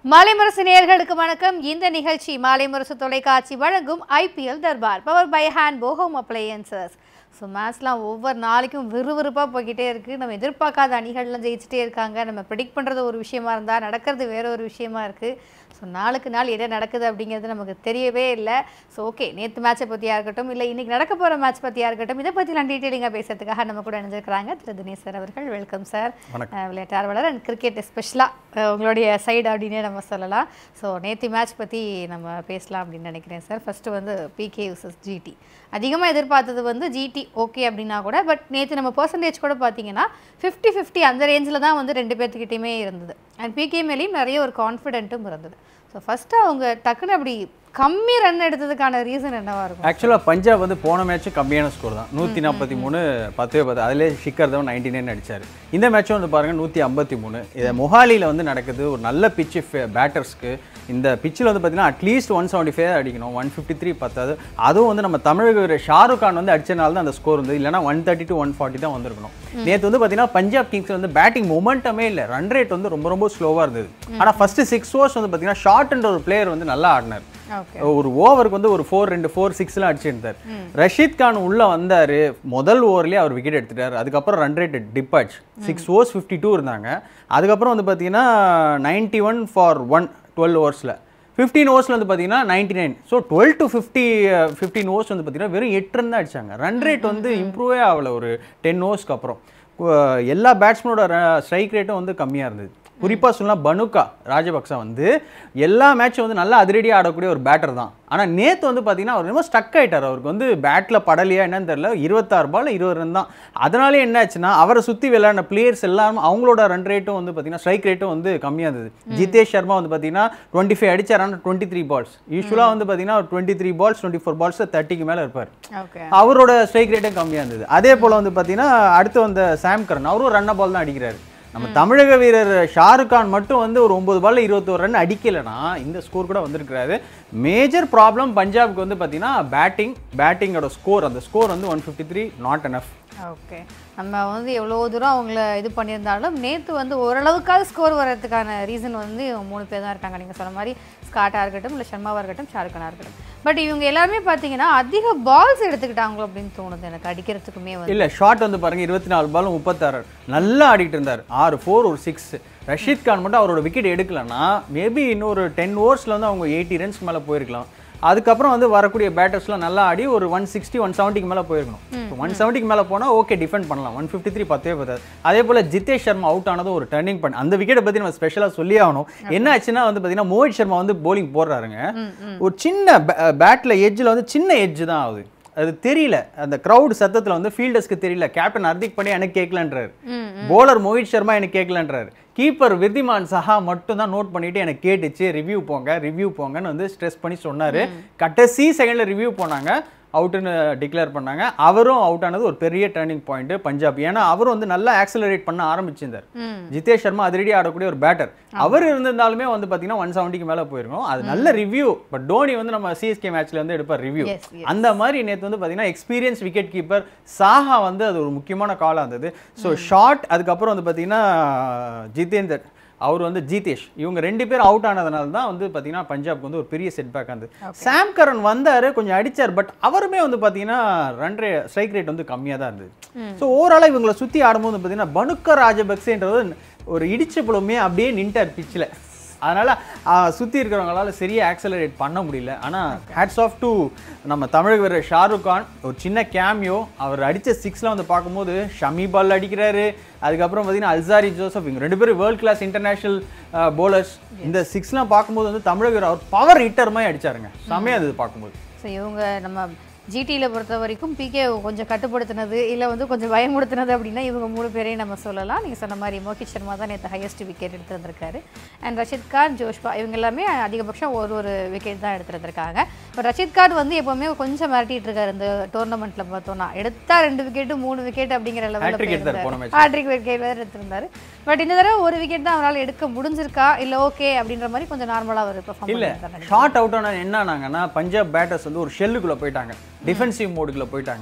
மாலை முரசு நேயர்களுக்கு வணக்கம் இந்த நிகழ்ச்சி மாலை முரசு தொலைக்காட்சி வழங்கும் IPL Darbar power by hand போஹோம் அப்ளையன்சஸ் ஸோ மேட்ச்லாம் ஒவ்வொரு நாளைக்கும் விறுவிறுப்பாக போய்கிட்டே இருக்குது நம்ம எதிர்பார்க்காத அணிகள்லாம் ஜெயிச்சிட்டே இருக்காங்க நம்ம ப்ரிடிக்ட் பண்ணுறது ஒரு விஷயமா இருந்தால் நடக்கிறது வேற ஒரு விஷயமா இருக்குது ஸோ நாளுக்கு நாள் என்ன நடக்குது அப்படிங்கிறது நமக்கு தெரியவே இல்லை ஸோ ஓகே நேற்று மேட்சை பற்றியாக இருக்கட்டும் இல்லை இன்றைக்கி நடக்க போகிற மேட்ச் பற்றியாக இருக்கட்டும் இதை பற்றிலாம் டீட்டெயிலிங்காக பேசுறதுக்காக நம்ம கூட இணைஞ்சிருக்கிறாங்க திரு தினேஷ் சார் அவர்கள் வெல்கம் சார் விளையாட்டு ஆர்வலர் அண்ட் கிரிக்கெட் ஸ்பெஷலாக உங்களுடைய சைடு அப்படின்னே நம்ம சொல்லலாம் ஸோ நேற்று மேட்ச் பற்றி நம்ம பேசலாம் அப்படின்னு நினைக்கிறேன் சார் ஃபஸ்ட்டு வந்து பிகே யூசஸ் ஜிடி அதிகமாக எதிர்பார்த்தது வந்து ஜிடி ஓகே அப்படின்னா கூட பட் நேற்று நம்ம பர்சன்டேஜ் கூட பார்த்தீங்கன்னா ஃபிஃப்டி ஃபிஃப்டி அந்த ரேஞ்சில் தான் வந்து ரெண்டு பேர்த்துக்கிட்டையுமே இருந்தது அண்ட் பிகே மேலேயும் நிறைய ஒரு கான்ஃபிடென்ட்டும் இருந்தது ஸோ ஃபஸ்ட்டு அவங்க டக்குன்னு அப்படி கம்மி ரன் எடுத்ததுக்கான ரீசன் என்னவா இருக்கும் ஆக்சுவலாக பஞ்சாப் வந்து போன மேட்ச் கம்மியான ஸ்கோர் தான் நூற்றி நாற்பத்தி மூணு பத்தே பத்து அதிலே ஷிக்கர் தவன் நைன்டி நைன் அடிச்சார் இந்த மேட்சும் வந்து பாருங்கள் நூற்றி ஐம்பத்தி மூணு இதை மொஹாலியில் வந்து நடக்குது ஒரு நல்ல பிச்சு பேட்டர்ஸ்க்கு இந்த பிச்சில் வந்து பார்த்தீங்கன்னா அட்லீஸ்ட் ஒன் செவன்ட்டி ஃபைவ் அடிக்கணும் ஒன் ஃபிஃப்டி த்ரீ பத்தாது அதுவும் வந்து நம்ம தமிழக வீரர் ஷாருக் கான் வந்து அடிச்சனால தான் அந்த ஸ்கோர் வந்து இல்லைனா one thirty to one forty தான் வந்திருக்கணும் நேற்று வந்து பார்த்தீங்கன்னா பஞ்சாப் கிங்ஸ் வந்து பேட்டிங் மொமெண்டமே இல்லை ரன் ரேட் வந்து ரொம்ப ரொம்ப ஸ்லோவாக இருந்தது ஆனால் ஃபஸ்ட்டு சிக்ஸ் ஓவர்ஸ் வந்து பார்த்தீங்கன்னா ஷார்ட்ன்ற ஒரு பிளேயர் வந்து நல்லா ஆடினார் ஓகே ஒரு ஓவருக்கு வந்து ஒரு ஃபோர் ரெண்டு ஃபோர் சிக்ஸ்லாம் அடிச்சிருந்தார் ரஷீத் கான் உள்ள வந்தாரு முதல் ஓவர்லேயே அவர் விக்கெட் எடுத்துட்டார் அதுக்கப்புறம் ரன் ரேட் டிப் ஆச்சு சிக்ஸ் ஓவர்ஸ் ஃபிஃப்டி டூ இருந்தாங்க அதுக்கப்புறம் வந்து பார்த்தீங்கன்னா ninety one for one twelve ஓவர்ஸில் ஃபிஃப்டீன் ஓவர்ஸில் வந்து பார்த்தீங்கன்னா ninety nine so twelve to fifty fifteen overs வந்து பார்த்தீங்கன்னா வெறும் எட்டு ரன் தான் அடிச்சாங்க ரன் ரேட் வந்து இம்ப்ரூவே ஆகல ஒரு டென் ஓவர்ஸ்க்கு அப்புறம் கு- எல்லா பேட்ஸ்மேனோட ஸ்ட்ரைக் ரேட்டும் வந்து கம்மியாக இருந்தது குறிப்பாக சொல்லலாம் பனுக்கா ராஜபக்சா வந்து எல்லா மேட்சும் வந்து நல்லா அதிரடியாக ஆடக்கூடிய ஒரு பேட்டர் தான் ஆனால் நேற்று வந்து பார்த்தீங்கன்னா அவர் ரொம்ப ஸ்டக் ஆயிட்டார் அவருக்கு வந்து பேட்டில் படலையா என்னன்னு தெரியல இருபத்தாறு பால் இருபது ரன் தான் அதனாலே என்ன ஆச்சுன்னா அவரை சுற்றி விளையாடின பிளேயர்ஸ் எல்லாரும் அவங்களோட ரன் ரேட்டும் வந்து பார்த்தீங்கன்னா ஸ்ட்ரைக் ரேட்டும் வந்து கம்மியாக இருந்தது ஜிதேஷ் சர்மா வந்து பார்த்தீங்கன்னா டுவெண்ட்டி ஃபைவ் அடிச்சார் ஆனால் டுவெண்ட்டி த்ரீ பால்ஸ் யூஸ்வலாக வந்து பார்த்தீங்கன்னா twenty three balls twenty four balls தேர்ட்டிக்கு மேலே இருப்பார் ஓகே அவரோட ஸ்ட்ரைக் ரேட்டும் கம்மியாக இருந்தது அதே போல் வந்து பார்த்தீங்கன்னா அடுத்து வந்த சாம் கரன் அவரும் ரன்ன பால் தான் அடிக்கிறாரு நம்ம தமிழக வீரர் ஷாருக் கான் மட்டும் வந்து ஒரு ஒன்பது பால்ல இருபத்தோரு ரன் அடிக்கலைன்னா இந்த ஸ்கோர் கூட வந்திருக்கிறாரு மேஜர் ப்ராப்ளம் பஞ்சாப்க்கு வந்து பார்த்தீங்கன்னா பேட்டிங் பேட்டிங்கோட ஸ்கோர் அந்த ஸ்கோர் வந்து one fifty three not enough okay நம்ம வந்து எவ்வளோ தூரம் அவங்கள இது பண்ணியிருந்தாலும் நேற்று வந்து ஓரளவுக்காவது ஸ்கோர் வர்றதுக்கான ரீசன் வந்து இவங்க மூணு பேர் தான் இருக்காங்க நீங்கள் சொன்ன மாதிரி ஸ்காட்டாக இருக்கட்டும் இல்லை சர்மாவாக இருக்கட்டும் ஷாருக்கானாக இருக்கட்டும் பட் இவங்க எல்லாருமே பார்த்தீங்கன்னா அதிக பால்ஸ் எடுத்துக்கிட்டாங்களோ அப்படின்னு தோணுது எனக்கு அடிக்கிறதுக்குமே வந்து இல்ல ஷாட் வந்து பாருங்க இருபத்தி நாலு பாலும் முப்பத்தாறு நல்லா ஆடிட்டு இருந்தார் ஆறு ஃபோர் ஒரு சிக்ஸ் ரஷீத் கான் மட்டும் அவரோட விக்கெட் எடுக்கலன்னா மேபி இன்னொரு டென் ஓவர்ஸ்ல வந்து அவங்க எயிட்டி ரன்ஸ் மேல போயிருக்கலாம் அதுக்கப்புறம் வந்து வரக்கூடிய பேட்டர்ஸ்லாம் நல்லா ஆடி ஒரு ஒன் சிக்ஸ்டி ஒன் செவன்ட்டிக்கு மேலே போயிருக்கணும் ஒன் செவன்ட்டிக்கு மேலே போனால் ஓகே டிஃபெண்ட் பண்ணலாம் ஒன் ஃபிஃப்டி த்ரீ பத்தே பத்தாது அதே போல் ஜித்தேஷ் சர்மா அவுட் ஆனது ஒரு டர்னிங் பண்ண அந்த விக்கெட்டை பற்றி நம்ம ஸ்பெஷலாக சொல்லி ஆகணும் என்ன ஆச்சுன்னா வந்து பார்த்தீங்கன்னா மோஹித் சர்மா வந்து போலிங் போடுறாருங்க ஒரு சின்ன பேட்டில் எட்ஜில் வந்து சின்ன எட்ஜ் தான் ஆகுது அது தெரியல அந்த கிரவுட் சத்தத்துல வந்து ஃபீல்டர்ஸ்க்கு தெரியல கேப்டன் ஹர்திக் பாண்டியா எனக்கு கேட்கலன்றாரு போலர் மோஹித் சர்மா எனக்கு கேட்கலன்றாரு கீப்பர் விருதிமான் சஹா மட்டும் தான் நோட் பண்ணிட்டு எனக்கு கேட்டுச்சு ரிவ்யூ போங்க ரிவ்யூ போங்கன்னு வந்து ஸ்ட்ரெஸ் பண்ணி சொன்னாரு கடைசி செகண்ட்ல ரிவ்யூ போனாங்க அவுட்டுன்னு டிக்ளேர் பண்ணாங்க அவரும் அவுட் ஆனது ஒரு பெரிய டேர்னிங் பாயிண்ட் பஞ்சாப் ஏன்னா அவரும் வந்து நல்லா ஆக்சலரேட் பண்ண ஆரம்பிச்சிருந்தார் ஜிதேஷ் சர்மா அதிரடி ஆடக்கூடிய ஒரு பேட்டர் அவர் இருந்திருந்தாலுமே வந்து பார்த்தீங்கன்னா ஒன் செவன்ட்டிக்கு மேலே போயிருக்கும் அது நல்ல ரிவ்யூ பட் டோனி வந்து நம்ம சிஎஸ்கே மேட்ச்ல வந்து எடுப்பார் ரிவ்யூ Yes, yes. அந்த மாதிரி நேற்று வந்து பார்த்தீங்கன்னா எக்ஸ்பீரியன்ஸ் விக்கெட் கீப்பர் சாஹா வந்து அது ஒரு முக்கியமான காலாக இருந்தது ஸோ ஷார்ட் அதுக்கப்புறம் வந்து பார்த்தீங்கன்னா ஜிதேந்தர் அவர் வந்து ஜீதேஷ் இவங்க ரெண்டு பேரும் அவுட் ஆனதுனால தான் வந்து பார்த்தீங்கன்னா பஞ்சாப்க்கு வந்து ஒரு பெரிய செட் பேக் இருந்தது சாம் கரன் வந்தார் கொஞ்சம் அடிச்சார் பட் அவருமே வந்து பார்த்தீங்கன்னா ரன் ரே ஸ்ட்ரைக் ரேட் வந்து கம்மியாக தான் இருந்தது ஸோ ஓவராலாக இவங்களை சுற்றி ஆடும்போது பார்த்தீங்கன்னா பனுக்க ராஜபக்சேன்றது ஒரு இடிச்ச புலமே அப்படியே நின்ட்டார் பிச்சில் அதனால சுற்றி இருக்கிறவங்களால சரியா ஆக்சலரேட் பண்ண முடியல ஆனால் ஹேட்ஸ் ஆஃப் டு நம்ம தமிழக வீரர் ஷாருக் கான் ஒரு சின்ன கேமியோ அவர் அடித்த சிக்ஸ்லாம் வந்து பார்க்கும்போது ஷமி பால் அடிக்கிறாரு அதுக்கப்புறம் பார்த்தீங்கன்னா அல்சாரி ஜோசப் இவங்க ரெண்டு பேரும் வேர்ல்ட் கிளாஸ் இன்டர்நேஷனல் போலர்ஸ் இந்த சிக்ஸ்லாம் பார்க்கும்போது வந்து தமிழக வீரர் அவர் பவர் ஹிட்டர் மாதிரி அடிச்சாருங்க செம்மையா அது பார்க்கும்போது ஸோ இவங்க நம்ம ஜிடியில் பொறுத்த வரைக்கும் பிகே கொஞ்சம் கட்டுப்படுத்தினது இல்லை வந்து கொஞ்சம் பயமுடுத்தினது அப்படின்னா இவங்க மூணு பேரையும் நம்ம சொல்லலாம் நீங்கள் சொன்ன மாதிரி மோகித் சர்மா தான் நேற்று ஹையஸ்ட் விக்கெட் எடுத்திருந்திருக்காரு அண்ட் ரஷித் கான் ஜோஷ்பா இவங்க எல்லாமே அதிகபட்சம் ஒரு ஒரு விக்கெட் தான் எடுத்திருந்திருக்காங்க பட் ரஷித் கான் வந்து எப்போவுமே கொஞ்சம் மிரட்டிட்டு இருக்காரு இந்த டோர்னமெண்ட்டில் பார்த்தோம்னா எடுத்தா ரெண்டு விக்கெட்டு மூணு விக்கெட் அப்படிங்கிற Hat-trick எடுத்தாரு போன லெவலில் match. ஹேட்ரிக் விக்கெட் வேறு எடுத்திருந்தாரு பட் இந்த தடவை ஒரு விக்கெட் தான் அவரால் எடுக்க முடிஞ்சிருக்கா இல்லை ஓகே அப்படின்ற மாதிரி கொஞ்சம் நார்மலாக அவர் பெர்ஃபார்ம் இல்ல ஷார்ட் அவுட் ஆனா என்ன ஆனாங்கன்னா பஞ்சாப் பேட்டர்ஸ் வந்து ஒரு ஷெல்லுக்குள்ள போயிட்டாங்க டிஃபென்சிவ் மோடுக்குள்ள போயிட்டாங்க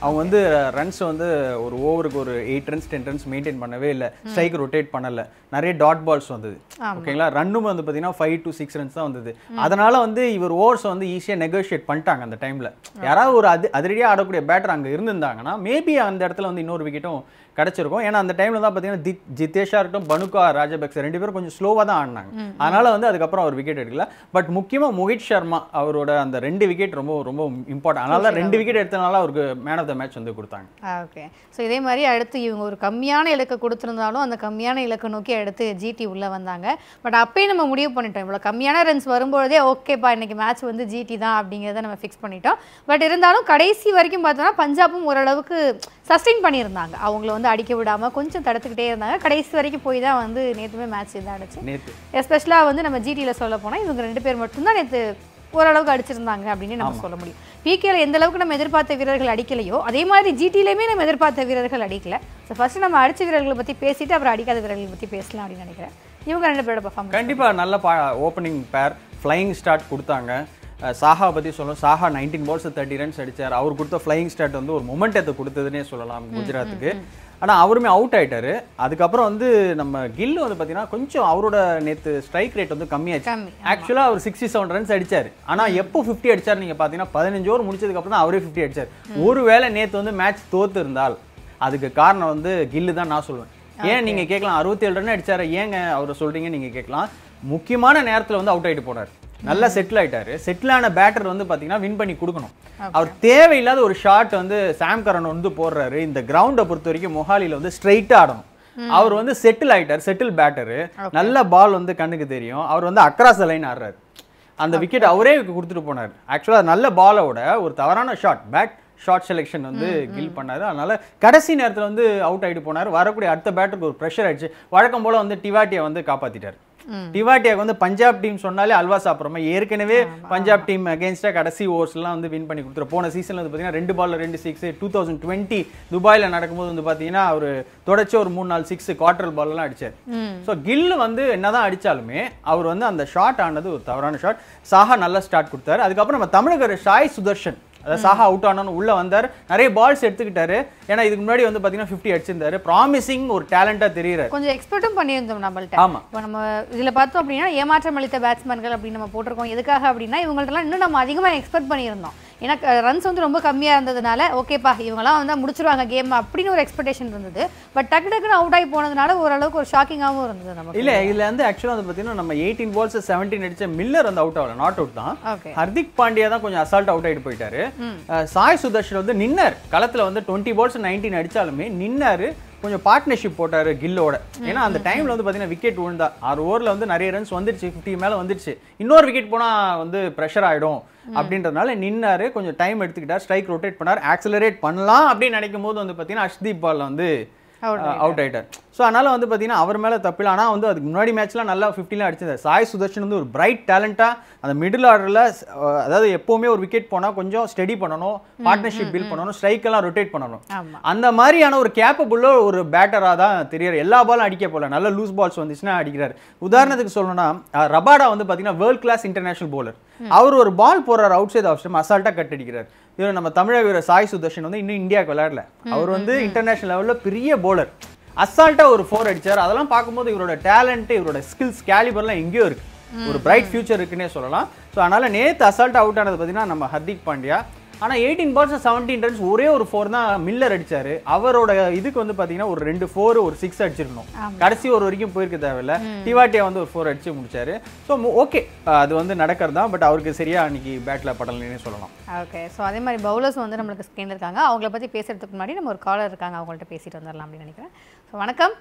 அவங்க வந்து ரன்ஸ் வந்து ஒரு ஓவருக்கு ஒரு eight runs ten runs maintain பண்ணவே இல்லை ஸ்ட்ரைக் ரொட்டேட் பண்ணல நிறைய டாட் பால்ஸ் வந்தது ஓகேங்களா ரன்னும் வந்து பார்த்தீங்கன்னா ஃபைவ் டு சிக்ஸ் ரன்ஸ் தான் வந்தது அதனால வந்து இவர் ஓவர்ஸ் வந்து ஈஸியாக நெகோஷியேட் பண்ணிட்டாங்க அந்த டைம்ல யாராவது ஒரு அது அதிரடியாக ஆடக்கூடிய பேட்டர் அங்கே இருந்திருந்தாங்கன்னா மேபி அந்த இடத்துல வந்து இன்னொரு விக்கெட்டும் கிடைச்சிருக்கும் ஏன்னா அந்த டைம்ல தான் பார்த்தீங்கன்னா தி ஜித்தேஷா இருக்கட்டும் பனுகா ராஜபக்சே ரெண்டு பேரும் கொஞ்சம் ஸ்லோவாக தான் ஆடினாங்க அதனால வந்து அதுக்கப்புறம் அவர் விக்கெட் எடுக்கல பட் முக்கியமா மோஹித் சர்மா அவரோட அந்த ரெண்டு விக்கெட் ரொம்ப ரொம்ப இம்பார்ட்டன்ட் அதனால தான் ரெண்டு விக்கெட் எடுத்தனால அவருக்கு மேன் ஆஃப் த மேட்ச் வந்து கொடுத்தாங்க ஓகே ஸோ இதே மாதிரி அடுத்து இவங்க ஒரு கம்மியான இலக்கை கொடுத்துருந்தாலும் அந்த கம்மியான இலக்கை நோக்கி அடுத்து ஜிடி உள்ளே வந்தாங்க பட் அப்பயே நம்ம முடிவு பண்ணிட்டோம் இவ்வளோ கம்மியான ரன்ஸ் வரும்பொழுதே ஓகேப்பா இன்னைக்கு மேட்ச் வந்து ஜிடி தான் அப்படிங்கிறத நம்ம ஃபிக்ஸ் பண்ணிட்டோம் பட் இருந்தாலும் கடைசி வரைக்கும் பார்த்தோம்னா பஞ்சாபும் ஓரளவுக்கு சஸ்டெயின் பண்ணியிருந்தாங்க அவங்கள வந்து அடிக்க விடாமல் கொஞ்சம் தடுத்துக்கிட்டே இருந்தாங்க கடைசி வரைக்கும் போய் தான் வந்து நேற்றுமே மேட்ச் இதாக அடிச்சு நேத்து எஸ்பெஷலாக வந்து நம்ம ஜிடியில் சொல்ல போனால் இவங்க ரெண்டு பேர் மட்டும்தான் நேற்று ஓரளவுக்கு அடிச்சிருந்தாங்க அப்படின்னு நம்ம சொல்ல முடியும் பிகேல எந்த அளவுக்கு நம்ம எதிர்பார்த்த வீரர்கள் அடிக்கலையோ அதே மாதிரி ஜிடிலையுமே நம்ம எதிர்பார்த்த வீரர்கள் அடிக்கல ஸோ ஃபர்ஸ்ட் நம்ம அடிச்ச வீரர்களை பற்றி பேசிட்டு அப்புறம் அடிக்காத வீரர்களை பற்றி பேசலாம் அப்படின்னு நினைக்கிறேன் இவங்க ரெண்டு பேரோட பர்ஃபார்மன்ஸ் கண்டிப்பா நல்ல பா ஓப்பனிங் பேர் ஃப்ளையிங் ஸ்டார்ட் கொடுத்தாங்க அஹ் சாஹா பத்தி சொல்லணும் Saha nineteen balls thirty runs அடிச்சார் அவர் கொடுத்த ஃப்ளையிங் ஸ்டார்ட் வந்து ஒரு மொமெண்டத்தை கொடுத்ததுன்னே சொல்லலாம் குஜராத்துக்கு ஆனா அவருமே அவுட் ஆயிட்டாரு அதுக்கப்புறம் வந்து நம்ம கில் வந்து பாத்தீங்கன்னா கொஞ்சம் அவரோட நேத்து ஸ்ட்ரைக் ரேட் வந்து கம்மியாச்சு கம்மி, ஆக்சுவலா அவர் சிக்ஸ்டி செவன் ரன்ஸ் அடிச்சாரு ஆனா எப்போ 50 அடிச்சாரு நீங்க பாத்தீங்கன்னா பதினஞ்சு ஓவர் முடிச்சதுக்கு அப்புறம் தான் அவரே 50 அடிச்சாரு ஒருவேளை நேத்து வந்து மேட்ச் தோத்து இருந்தால் அதுக்கு காரணம் வந்து கில்லு தான் நான் சொல்லுவேன் ஏன் நீங்க கேட்கலாம் 67 ரன் அடிச்சாரு ஏங்க அவரை சொல்றீங்க நீங்க கேட்கலாம் முக்கியமான நேரத்துல வந்து அவுட் ஆயிட்டு போனார் நல்லா செட்டில் ஆயிட்டாரு செட்டில் ஆன பேட்டர் வந்து பாத்தீங்கன்னா வின் பண்ணி கொடுக்கணும் அவர் தேவையில்லாத ஒரு ஷாட் வந்து சாம் கரன் வந்து போடுறாரு இந்த கிரவுண்டை பொறுத்த வரைக்கும் மொஹாலில வந்து ஸ்ட்ரைட்டா ஆடணும் அவர் வந்து செட்டில் ஆயிட்டார் செட்டில் பேட்டரு நல்ல பால் வந்து கண்ணுக்கு தெரியும் அவர் வந்து அக்ராஸ் லைன் ஆடுறாரு அந்த விக்கெட் அவரே கொடுத்துட்டு போனார் ஆக்சுவலாக நல்ல பாலோட ஒரு தவறான ஷாட் பேட் ஷார்ட் செலெக்ஷன் வந்து கில் பண்ணாரு அதனால கடைசி நேரத்துல வந்து அவுட் ஆயிட்டு போனார் வரக்கூடிய அடுத்த பேட்டருக்கு ஒரு ப்ரெஷர் ஆயிடுச்சு வழக்கம் போல வந்து டிவாட்டியை வந்து காப்பாத்திட்டார் டிவாட்டியாக்கு வந்து பஞ்சாப் டீம் சொன்னாலே அல்வா சாப்பிட்றோமா ஏற்கனவே பஞ்சாப் டீம் அகேன்ஸ்டா கடைசி ஓவர்ஸ்லாம் வந்து வின் பண்ணி கொடுத்துரு போன சீசன்ல வந்து பார்த்தீங்கன்னா ரெண்டு பால்ல ரெண்டு சிக்ஸ் டூ தௌசண்ட் டுவெண்ட்டி துபாயில் நடக்கும்போது வந்து பார்த்தீங்கன்னா அவர் தொடர்ச்சி ஒரு மூணு நாலு சிக்ஸ் குவார்டர் பால்லாம் அடிச்சார் ஸோ கில் வந்து என்னதான் அடிச்சாலுமே அவர் வந்து அந்த ஷாட் ஆனது ஒரு தவறான ஷாட் சாஹா நல்ல ஸ்டார்ட் கொடுத்தாரு அதுக்கப்புறம் நம்ம தமிழக ஷாய் சுதர்ஷன் அதாவது சாஹா அவுட் ஆனோன்னு உள்ள வந்தார் நிறைய பால்ஸ் எடுத்துக்கிட்டாரு ஏன்னா இதுக்கு முன்னாடி வந்து பார்த்தீங்கன்னா ஃபிஃப்டி அடிச்சிருந்தாரு ப்ராமிசிங் ஒரு டேலண்டா தெரியுறாரு கொஞ்சம் எக்ஸ்பெக்ட்டும் பண்ணியிருந்தோம் நம்மள்ட்ட ஆமா இப்போ நம்ம இதில் பார்த்தோம் அப்படின்னா ஏமாற்றம் அளித்த பேட்ஸ்மேன்கள் அப்படின்னு நம்ம போட்டிருக்கோம் எதுக்காக அப்படின்னா இவங்கள்ட்டலாம் இன்னும் நம்ம அதிகமாக எக்ஸ்பெக்ட் பண்ணியிருந்தோம் ஏன்னா ரன்ஸ் வந்து ரொம்ப கம்மியாக இருந்ததுனால ஓகேப்பா இவங்கலாம் வந்து முடிச்சிருவாங்க கேம் அப்படின்னு ஒரு எக்ஸ்பெக்டேஷன் இருந்தது பட் டக்கு டக்குன்னு அவுட் ஆகி போனதுனால ஓரளவுக்கு ஒரு ஷாக்கிங்காகவும் இருந்தது நமக்கு இல்ல இதுல வந்து ஆக்சுவலா வந்து பாத்தீங்கன்னா நம்ம எயிட்டீன் பால்ஸ் செவன்டீன் அடிச்ச மில்லர் வந்து அவுட் ஆகல நாட் அவுட் தான் ஓகே ஹர்திக் பாண்டியா தான் கொஞ்சம் அசால்ட் அவுட் ஆயிட்டு போயிட்டாரு அஹ் சாய் சுதர்ஷன் வந்து நின்னார் களத்துல வந்து டுவெண்ட்டி பால்ஸ் நைன்டீன் அடிச்சாலுமே நின்னாரு கொஞ்சம் பார்ட்னர்ஷிப் போட்டாரு கில்லோட ஏன்னா அந்த டைம்ல வந்து பாத்தீங்கன்னா விக்கெட் விழுந்தா ஆறு ஓவர்ல வந்து நிறைய ரன்ஸ் வந்துருச்சு 50 மேல வந்துருச்சு இன்னொரு விக்கெட் போனா வந்து ப்ரெஷர் ஆயிடும் அப்படின்றதுனால நின்னாரு கொஞ்சம் டைம் எடுத்துக்கிட்டார் ஸ்ட்ரைக் ரொட்டேட் பண்ணார் ஆக்சலரேட் பண்ணலாம் அப்படின்னு நினைக்கும் போது வந்து பாத்தீங்கன்னா அஷ்தீப் பால் வந்து Out அவுட் ஆயிட்டார் ஸோ அதனால வந்து பார்த்தீங்கன்னா அவர் மேலே தப்பில்லை ஆனால் வந்து அதுக்கு முன்னாடி மேட்ச்லாம் நல்லா ஃபிஃப்டிலாம் அடிச்சிருந்தார் சாய் சுதர்ஷன் வந்து ஒரு பிரைட் டேலண்டாக அந்த மிடில் ஆர்டரில் அதாவது எப்போவுமே ஒரு விக்கெட் போனால் கொஞ்சம் ஸ்டடி பண்ணணும் பார்ட்னர்ஷிப் பில்ட் பண்ணணும் ஸ்ட்ரைக் எல்லாம் ரொட்டேட் பண்ணணும் ஆமா அந்த மாதிரியான ஒரு கேப்பபுள்ள ஒரு பேட்டராக தான் தெரியாரு எல்லா பாலும் அடிக்க போல நல்ல லூஸ் பால்ஸ் வந்துச்சுன்னா அடிக்கிறார் உதாரணத்துக்கு சொல்லணும்னா அஹ், ரபாடா வந்து பார்த்தீங்கன்னா வேர்ல்ட் கிளாஸ் இன்டர்நேஷனல் bowler அவர் ஒரு பால் போடுறாரு அவுட் சைட் ஆஃப் அசால்ட்டாக கட் அடிக்கிறார் இவர் நம்ம தமிழக வீரர் சாய் சுதர்ஷன் வந்து இன்னும் இந்தியாவுக்கு விளையாடல அவர் வந்து இன்டர்நேஷனல் லெவலில் பெரிய bowler அசால்ட்டா ஒரு ஃபோர் அடிச்சார் அதெல்லாம் பார்க்கும்போது இவரோட டேலண்ட் இவரோட ஸ்கில்ஸ் கேலிபர்லாம் எங்கேயோ இருக்கு ஒரு பிரைட் ஃபியூச்சர் இருக்குன்னே சொல்லலாம் ஸோ அதனால நேத்து அசால்ட் அவுட் ஆனது பார்த்தீங்கன்னா நம்ம ஹர்திக் பாண்டியா ஆனா எயிட்டீன் பால்ஸ் செவன்டீன் ரன்ஸ் ஒரே ஒரு ஃபோர் தான் மில்லர் அடிச்சாரு அவரோட இதுக்கு வந்து பாத்தீங்கன்னா ஒரு ரெண்டு ஃபோர் ஒரு சிக்ஸ் அடிச்சிருக்கணும் கடைசி ஒரு வரைக்கும் போயிருக்க தேவையில்ல டிவாட்டியா வந்து ஒரு ஃபோர் அடிச்சு முடிச்சாரு ஸோ ஓகே அது வந்து நடக்கிறது தான் பட் அவருக்கு சரியா அன்னைக்கு பேட்ல படலன்னே சொல்லலாம் ஓகே ஸோ அதே மாதிரி பவுலர்ஸ் வந்து நம்மளுக்கு ஸ்க்ரீனில் இருக்காங்க அவங்கள பற்றி பேசுறதுக்கு முன்னாடி நம்ம ஒரு காலர் இருக்காங்க அவங்கள்ட்ட பேசிட்டு வந்துடலாம் அப்படின்னு நினைக்கிறேன் ஸோ வணக்கம்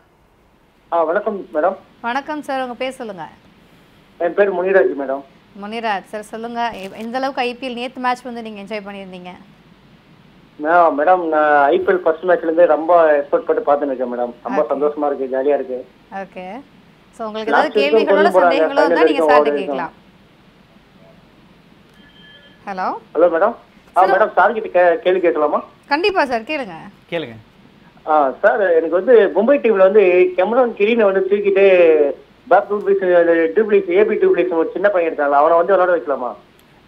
ஆ வணக்கம் மேடம் வணக்கம் சார் உங்கள் பேர் சொல்லுங்க என் பேர் முனிராஜ் மேடம் முனிராஜ் சார் சொல்லுங்க எ- எந்த அளவுக்கு ஐபிஎல் நேற்று மேட்ச் வந்து நீங்கள் என்ஜாய் பண்ணியிருந்தீங்க நான் மேடம் நான் ஐபிஎல் ஃபர்ஸ்ட் மேட்ச்ல இருந்து ரொம்ப எக்ஸ்பெக்ட் பண்ணி பார்த்துன்னு இருக்கேன் மேடம் ரொம்ப சந்தோஷமா இருக்கு ஜாலியா இருக்கு ஓகே ஸோ உங்களுக்கு ஏதாவது Last week கேள்விகளோ கொண்டு போறாங்க, சந்தேகங்களோ இருந்தால் final நீங்கள் வரைக்கும் சார்ட்ட ஓடி கேட்கலாம் ஹலோ ஹலோ மேடம் ஆ மேடம் சார் கிட்ட கே- கேள்வி கேட்கலாமா கண்டிப்பாக சார் கேளுங்க கேளுங்க ஆ சார் எனக்கு வந்து மும்பை டீம்ல வந்து கெமரான் கிரீனை வந்து தூக்கிட்டு பேக் டூப்ளிஸ் டூப்ளிஸ் ஏபி டூப்ளிஸ் ஒரு சின்ன பையன் இருக்காங்க அவனை வந்து விளையாட வைக்கலாமா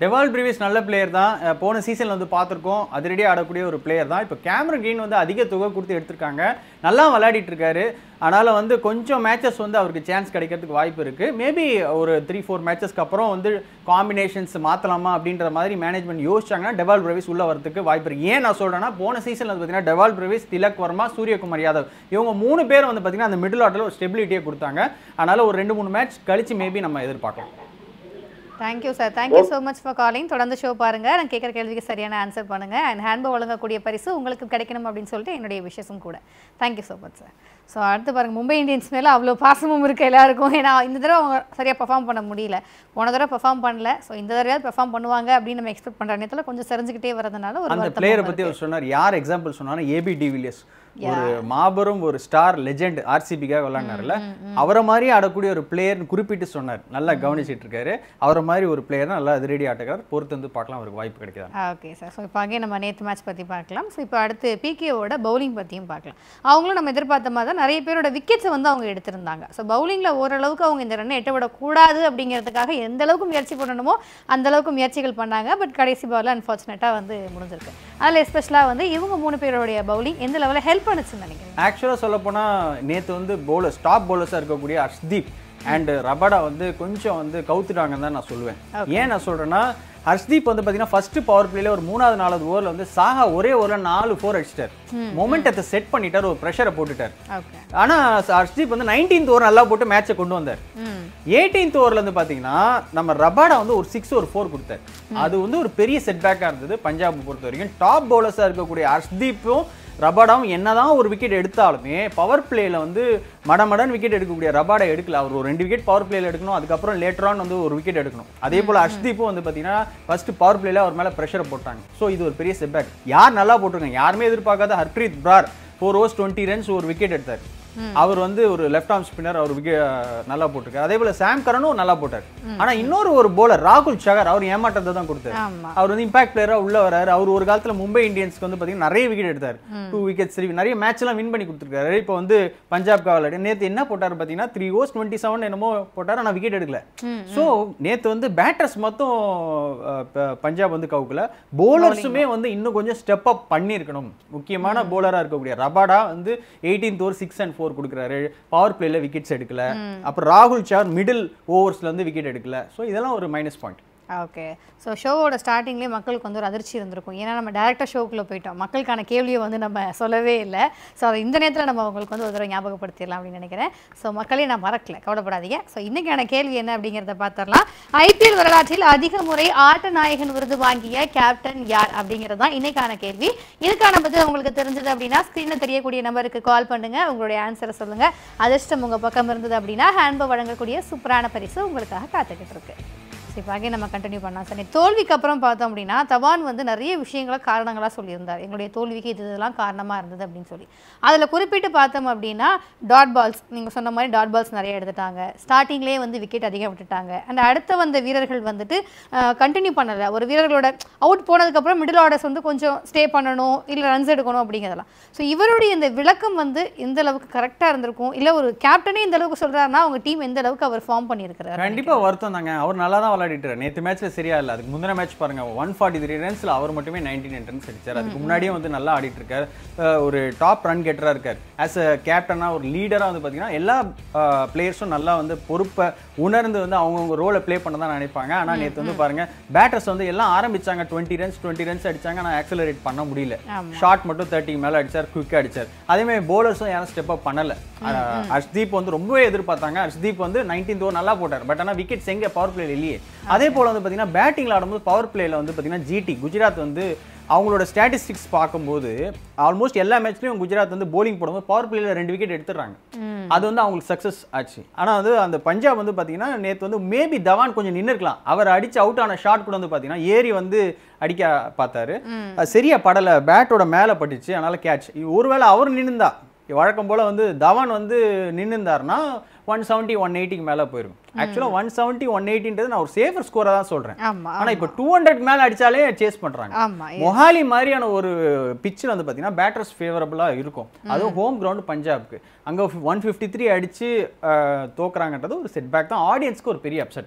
டெவால் பிரிவிஸ் நல்ல பிளேயர் தான் அஹ் போன சீசன்ல வந்து பார்த்துருக்கோம் அதிரடியாக ஆடக்கூடிய ஒரு பிளேயர் தான் இப்போ கேமரன் கிரீன் வந்து அதிக தொகை கொடுத்து எடுத்திருக்காங்க நல்லா விளையாடிட்டு இருக்காரு அதனால வந்து கொஞ்சம் மேட்சஸ் வந்து அவருக்கு சான்ஸ் கிடைக்கிறதுக்கு வாய்ப்பு இருக்கு மேபி ஒரு த்ரீ ஃபோர் மேட்சஸ்க்கு அப்புறம் வந்து காம்பினேஷன்ஸ் மாற்றலாமா அப்படின்ற மாதிரி மேனேஜ்மெண்ட் யோசிச்சாங்கன்னா டெவால் பிரவிஸ் உள்ள வரதுக்கு வாய்ப்பு இருக்கு ஏன் நான் சொல்றேன்னா போன சீசன்ல வந்து பார்த்தீங்கன்னா டெவால் பிரவிஸ் திலக் வர்மா சூரியகுமார் யாதவ் இவங்க மூணு பேர் வந்து பார்த்தீங்கன்னா அந்த மிடில் ஆர்டரில் ஒரு ஸ்டெபிலிட்டியை கொடுத்தாங்க அதனால ஒரு ரெண்டு மூணு மேட்ச் கழிச்சு மேபி நம்ம எதிர்பார்க்கலாம் thank you sir thank you so much for calling தொடர்ந்து ஷோ பாருங்க நான் கேட்குற கேள்விக்கு சரியான ஆன்சர் பண்ணுங்க அண்ட் ஹேண்ட்போ வழங்கக்கூடிய பரிசு உங்களுக்கு கிடைக்கணும் அப்படின்னு சொல்லிட்டு என்னுடைய விஷஸும் கூட thank you so much sir so அடுத்து பாருங்க மும்பை இந்தியன்ஸ் மேலே அவ்வளோ பாசமும் இருக்கு எல்லாருக்கும் ஏன்னா இந்த தடவை அவங்க சரியாக பெர்ஃபார்ம் பண்ண முடியல போன தடவை பெர்ஃபார்ம் பண்ணல ஸோ இந்த தடவையாவது பெர்ஃபார்ம் பண்ணுவாங்க அப்படின்னு நம்ம எக்ஸ்பெக்ட் பண்ணுற நேரத்தில் கொஞ்சம் செறிஞ்சுக்கிட்டே வரதுனால ஒரு அந்த வருத்தமும் பிளேயரை இருக்கு. பத்தி அவர் சொன்னார் யார் எக்ஸாம்பிள் சொன்னாலும் ஏபி டிவிலியர்ஸ் ஒரு மாபெரும் ஒரு ஸ்டார் லெஜெண்ட் ஆர்சிபிக்காக விளையாடினார்ல அவரை மாதிரி ஆடக்கூடிய ஒரு பிளேயர்னு குறிப்பிட்டு சொன்னார் நல்லா கவனிச்சிட்டு இருக்காரு அவரை மாதிரி ஒரு பிளேயர் நல்லா அதிரடி ஆட்டுக்கார் பொறுத்து வந்து பார்க்கலாம் அவருக்கு வாய்ப்பு கிடைக்குதா ஓகே சார் ஸோ இப்போ அங்கே நம்ம நேற்று மேட்ச் பற்றி பார்க்கலாம் ஸோ இப்போ அடுத்து பிகேவோட பவுலிங் பற்றியும் பார்க்கலாம் அவங்களும் நம்ம எதிர்பார்த்த மாதிரி தான் நிறைய பேரோட விக்கெட்ஸை வந்து அவங்க எடுத்திருந்தாங்க ஸோ பவுலிங்கில் ஓரளவுக்கு அவங்க இந்த ரன்னை எட்ட விடக்கூடாது அப்படிங்கிறதுக்காக எந்த அளவுக்கு முயற்சி பண்ணணுமோ அந்த அளவுக்கு முயற்சிகள் பண்ணாங்க பட் கடைசி பாலில் அன்ஃபார்ச்சுனேட்டாக வந்து முடிஞ்சிருக்கு அதில் எஸ்பெஷலாக வந்து இவங்க மூணு பேருடைய பவுலிங் எந்த லெவலில் ஹெல்ப் பண்ணுச்சுன்னு நினைக்கிறேன் ஆக்சுவலாக சொல்ல போனா நேத்து வந்து பவுலர்ஸ் டாப் பவுலர்ஸாக இருக்கக்கூடிய ஹர்ஷ்தீப் அண்ட் ரபடா வந்து கொஞ்சம் வந்து கவுத்துட்டாங்கன்னு தான் நான் சொல்லுவேன் ஏன் நான் சொல்றேன்னா ஹர்ஷ்தீப் வந்து பார்த்தீங்கன்னா ஃபர்ஸ்ட் பவர் பிளேல ஒரு மூணாவது நாலாவது ஓவரில் வந்து சாஹா ஒரே ஓவரில் நாலு ஃபோர் அடிச்சிட்டார் மொமெண்டத்தை செட் பண்ணிட்டார் ஒரு ப்ரெஷரை போட்டுட்டார் ஓகே ஆனா ஹர்ஷ்தீப் வந்து நைன்டீன்த் ஓவர் நல்லா போட்டு மேட்சை கொண்டு வந்தார் ம் எயிட்டீன்த் ஓவர்ல இருந்து பாத்தீங்கன்னா நம்ம ரபாடா வந்து ஒரு சிக்ஸ் ஒரு ஃபோர் கொடுத்தாரு அது வந்து ஒரு பெரிய செட்பேக்கா இருந்தது பஞ்சாப் பொறுத்த வரைக்கும் டாப் பவுலர்ஸா இருக்கக்கூடிய ஹர்ஷ்தீப்பும் ரபாடாவும் என்னதான் ஒரு விக்கெட் எடுத்தாலுமே பவர் பிளேல வந்து மடமடன் விக்கெட் எடுக்கக்கூடிய ரபாடா எடுக்கல அவர் ஒரு ரெண்டு விக்கெட் பவர் பிளேல எடுக்கணும் அதுக்கப்புறம் லேட்டரான் வந்து ஒரு விக்கெட் எடுக்கணும் அதே போல ஹர்ஷ்தீப்பும் வந்து பாத்தீங்கன்னா ஃபர்ஸ்ட் பவர் பிளேல அவர் மேல ப்ரெஷரை போட்டாங்க ஸோ இது ஒரு பெரிய செட்பேக் யார் நல்லா போட்டிருக்காங்க யாருமே எதிர்பார்க்காத Harpreet Brar four overs twenty runs ஒரு விக்கெட் எடுத்தார் அவர் வந்து ஒரு லெஃப்ட் ஆர்ம் ஸ்பின்னர் அவர் விக்கெட் நல்லா போட்டிருக்காரு அதே போல சாம் கரனும் நல்லா போட்டார் ஆனா இன்னொரு ஒரு bowler ராகுல் சகர் அவர் ஏமாற்றத்தை தான் கொடுத்தாரு ஆமா அவர் வந்து இம்பாக்ட் பிளேயரா உள்ள வராரு அவர் ஒரு காலத்துல மும்பை இந்தியன்ஸ்க்கு வந்து பாத்தீங்கன்னா நிறைய விக்கெட் எடுத்தார் டூ விக்கெட்ஸ் த்ரீ நிறைய மேட்ச் எல்லாம் வின் பண்ணி கொடுத்துருக்காரு இப்போ வந்து பஞ்சாப் காவலாடி நேத்து என்ன போட்டாரு பாத்தீங்கன்னா த்ரீ ஓவர்ஸ் டுவெண்ட்டி செவன் என்னமோ போட்டார் ஆனா விக்கெட் எடுக்கல சோ நேத்து வந்து பேட்டர்ஸ் மொத்தம் அஹ், ப- பஞ்சாப் வந்து கவுக்கல போலர்ஸுமே வந்து இன்னும் கொஞ்சம் ஸ்டெப் அப் பண்ணியிருக்கணும் முக்கியமான போலரா இருக்கக்கூடிய ரபாடா வந்து eighteenth over six and four கொடுக்குறாரு பவர் பிளேல விக்கெட்ஸ் எடுக்கல அப்புறம் ராகுல் சார் மிடில் ஓவர்ஸ்ல இருந்து விக்கெட் எடுக்கல சோ இதெல்லாம் ஒரு மைனஸ் பாயிண்ட் ஓகே ஸோ ஷோவோட ஸ்டார்டிங்லேயே மக்களுக்கு வந்து ஒரு அதிர்ச்சி இருந்திருக்கும் ஏன்னா நம்ம டேரெக்டாக ஷோக்குள்ளே போயிட்டோம் மக்களுக்கான கேள்வியை வந்து நம்ம சொல்லவே இல்லை ஸோ அதை இந்த நேரத்தில் நம்ம உங்களுக்கு வந்து ஒரு தடவை ஞாபகப்படுத்திடலாம் அப்படின்னு நினைக்கிறேன் ஸோ மக்களே நான் மறக்கல கவலைப்படாதீங்க ஸோ இன்றைக்கான கேள்வி என்ன அப்படிங்கிறத பார்த்துடலாம் ஐபிஎல் வரலாற்றில் அதிக முறை ஆட்ட நாயகன் விருது வாங்கிய கேப்டன் யார் அப்படிங்கிறது தான் இன்னைக்கான கேள்வி இதுக்கான பதில் உங்களுக்கு தெரிஞ்சது அப்படின்னா ஸ்க்ரீனில் தெரியக்கூடிய நம்பருக்கு கால் பண்ணுங்க உங்களுடைய ஆன்சரை சொல்லுங்க அதிர்ஷ்டம் உங்கள் பக்கம் இருந்தது அப்படின்னா ஹேண்ட்போ வழங்கக்கூடிய சூப்பரான பரிசு உங்களுக்காக காத்துக்கிட்டு இருக்கு சரி பாக்கி நம்ம கண்டினியூ பண்ணலாம் சரி தோல்விக்கு அப்புறம் பார்த்தோம் அப்படின்னா தவான் வந்து நிறைய விஷயங்களை காரணங்களாக சொல்லியிருந்தார் எங்களுடைய தோல்விக்கு இது இதெல்லாம் காரணமாக இருந்தது அப்படின்னு சொல்லி அதில் குறிப்பிட்டு பார்த்தோம் அப்படின்னா டாட் பால்ஸ் நீங்கள் சொன்ன மாதிரி டாட் பால்ஸ் நிறைய எடுத்துட்டாங்க ஸ்டார்டிங்லேயே வந்து விக்கெட் அதிகம் விட்டுட்டாங்க அண்ட் அடுத்த வந்த வீரர்கள் வந்துட்டு கண்டினியூ பண்ணலை ஒரு வீரர்களோட அவுட் போனதுக்கப்புறம் மிடில் ஆர்டர்ஸ் வந்து கொஞ்சம் ஸ்டே பண்ணணும் இல்லை ரன்ஸ் எடுக்கணும் அப்படிங்கிறதெல்லாம் ஸோ இவருடைய இந்த விளக்கம் வந்து எந்த அளவுக்கு கரெக்டாக இருந்திருக்கும் இல்லை ஒரு கேப்டனே இந்த அளவுக்கு சொல்கிறாருன்னா அவங்க டீம் எந்த அளவுக்கு அவர் ஃபார்ம் பண்ணியிருக்கிறாரு கண்டிப்பா வருத்தம் தாங்க அவர் நல்லா தான் விளையாடிட்டாரு நேத்து மேட்ச்ல சரியா இல்ல அதுக்கு முந்தின மேட்ச் பாருங்க ஒன் ஃபார்ட்டி த்ரீ ரன்ஸ்ல அவர் மட்டுமே நைன்டி நைன் ரன்ஸ் அடிச்சார் அதுக்கு முன்னாடியே வந்து நல்லா ஆடிட்டு இருக்காரு அஹ் ஒரு டாப் ரன் கெட்டரா இருக்காரு ஆஸ் அ கேப்டனா ஒரு லீடரா வந்து பாத்தீங்கன்னா எல்லா பிளேயர்ஸும் நல்லா வந்து பொறுப்பை உணர்ந்து வந்து அவங்கவுங்க ரோலை ப்ளே பண்ண தான் நினைப்பாங்க ஆனா நேத்து வந்து பாருங்க பேட்டர்ஸ் வந்து எல்லாம் ஆரம்பிச்சாங்க டுவெண்ட்டி ரன்ஸ் டுவெண்ட்டி ரன்ஸ் அடிச்சாங்க ஆனா ஆக்சலரேட் பண்ண முடியல ஆமா. ஷாட் மட்டும் தேர்ட்டிக்கு மேல அடிச்சார் குயிக்காக அடிச்சார் அதே மாதிரி போலர்ஸும் யாரும் ஸ்டெப் அப் பண்ணல அஹ் ஹர்ஷ்தீப் வந்து ரொம்பவே எதிர்பார்த்தாங்க ஹர்ஷ்தீப் வந்து நைன்டீன் ஓவர் நல்லா போட்டார் பட் ஆனா விக்கெட்ஸ் எங்க பவர் பிளேல இல்லையே அதே போல வந்து பாத்தீங்கன்னா பேட்டிங்ல ஆடும்போது பவர் பிளேல வந்து பாத்தீங்கன்னா ஜிடி குஜராத் வந்து அவங்களோட ஸ்டாட்டிஸ்டிக்ஸ் பார்க்கும்போது ஆல்மோஸ்ட் எல்லா மேட்ச்லயும் குஜராத் வந்து போலிங் போடும்போது பவர் பிளேல ரெண்டு விக்கெட் எடுத்துடுறாங்க அது வந்து அவங்களுக்கு சக்ஸஸ் ஆச்சு ஆனா வந்து அந்த பஞ்சாப் வந்து பாத்தீங்கன்னா நேத்து வந்து மேபி தவான் கொஞ்சம் நின்று இருக்கலாம் அவர் அடிச்சு அவுட் ஆன ஷாட் கூட வந்து பாத்தீங்கன்னா ஏறி வந்து அடிக்க பார்த்தாரு அது சரியா படல பேட்டோட மேல பட்டுச்சு அதனால கேட்ச் ஒருவேளை அவர் நின்னுந்தா வழக்கம் போல வந்து தவான் வந்து நின்னுந்தாருன்னா ஒன் செவன்ட்டி ஒன் எயிட்டிக்கு மேல போயிருக்கும் ஆக்சுவலா ஒன் செவன்ட்டி ஒன் எயிட்டின்றது நான் ஒரு சேஃபர் ஸ்கோரை தான் சொல்றேன் ஆமா ஆனா இப்போ டூ ஹண்ட்ரட் மேல அடிச்சாலே சேஸ் பண்றாங்க ஆமா மொஹாலி மாதிரியான ஒரு பிச்சில் வந்து பார்த்தீங்கன்னா பேட்டர்ஸ் ஃபேவரபுளாக இருக்கும் அதுவும் ஹோம் கிரவுண்ட் பஞ்சாப்க்கு அங்கே ஒன் ஃபிஃப்டி த்ரீ அடிச்சு அஹ், தோக்குறாங்கன்றது ஒரு செட் பேக் தான் ஆடியன்ஸ்க்கு ஒரு பெரிய அப்செட் ஆகும்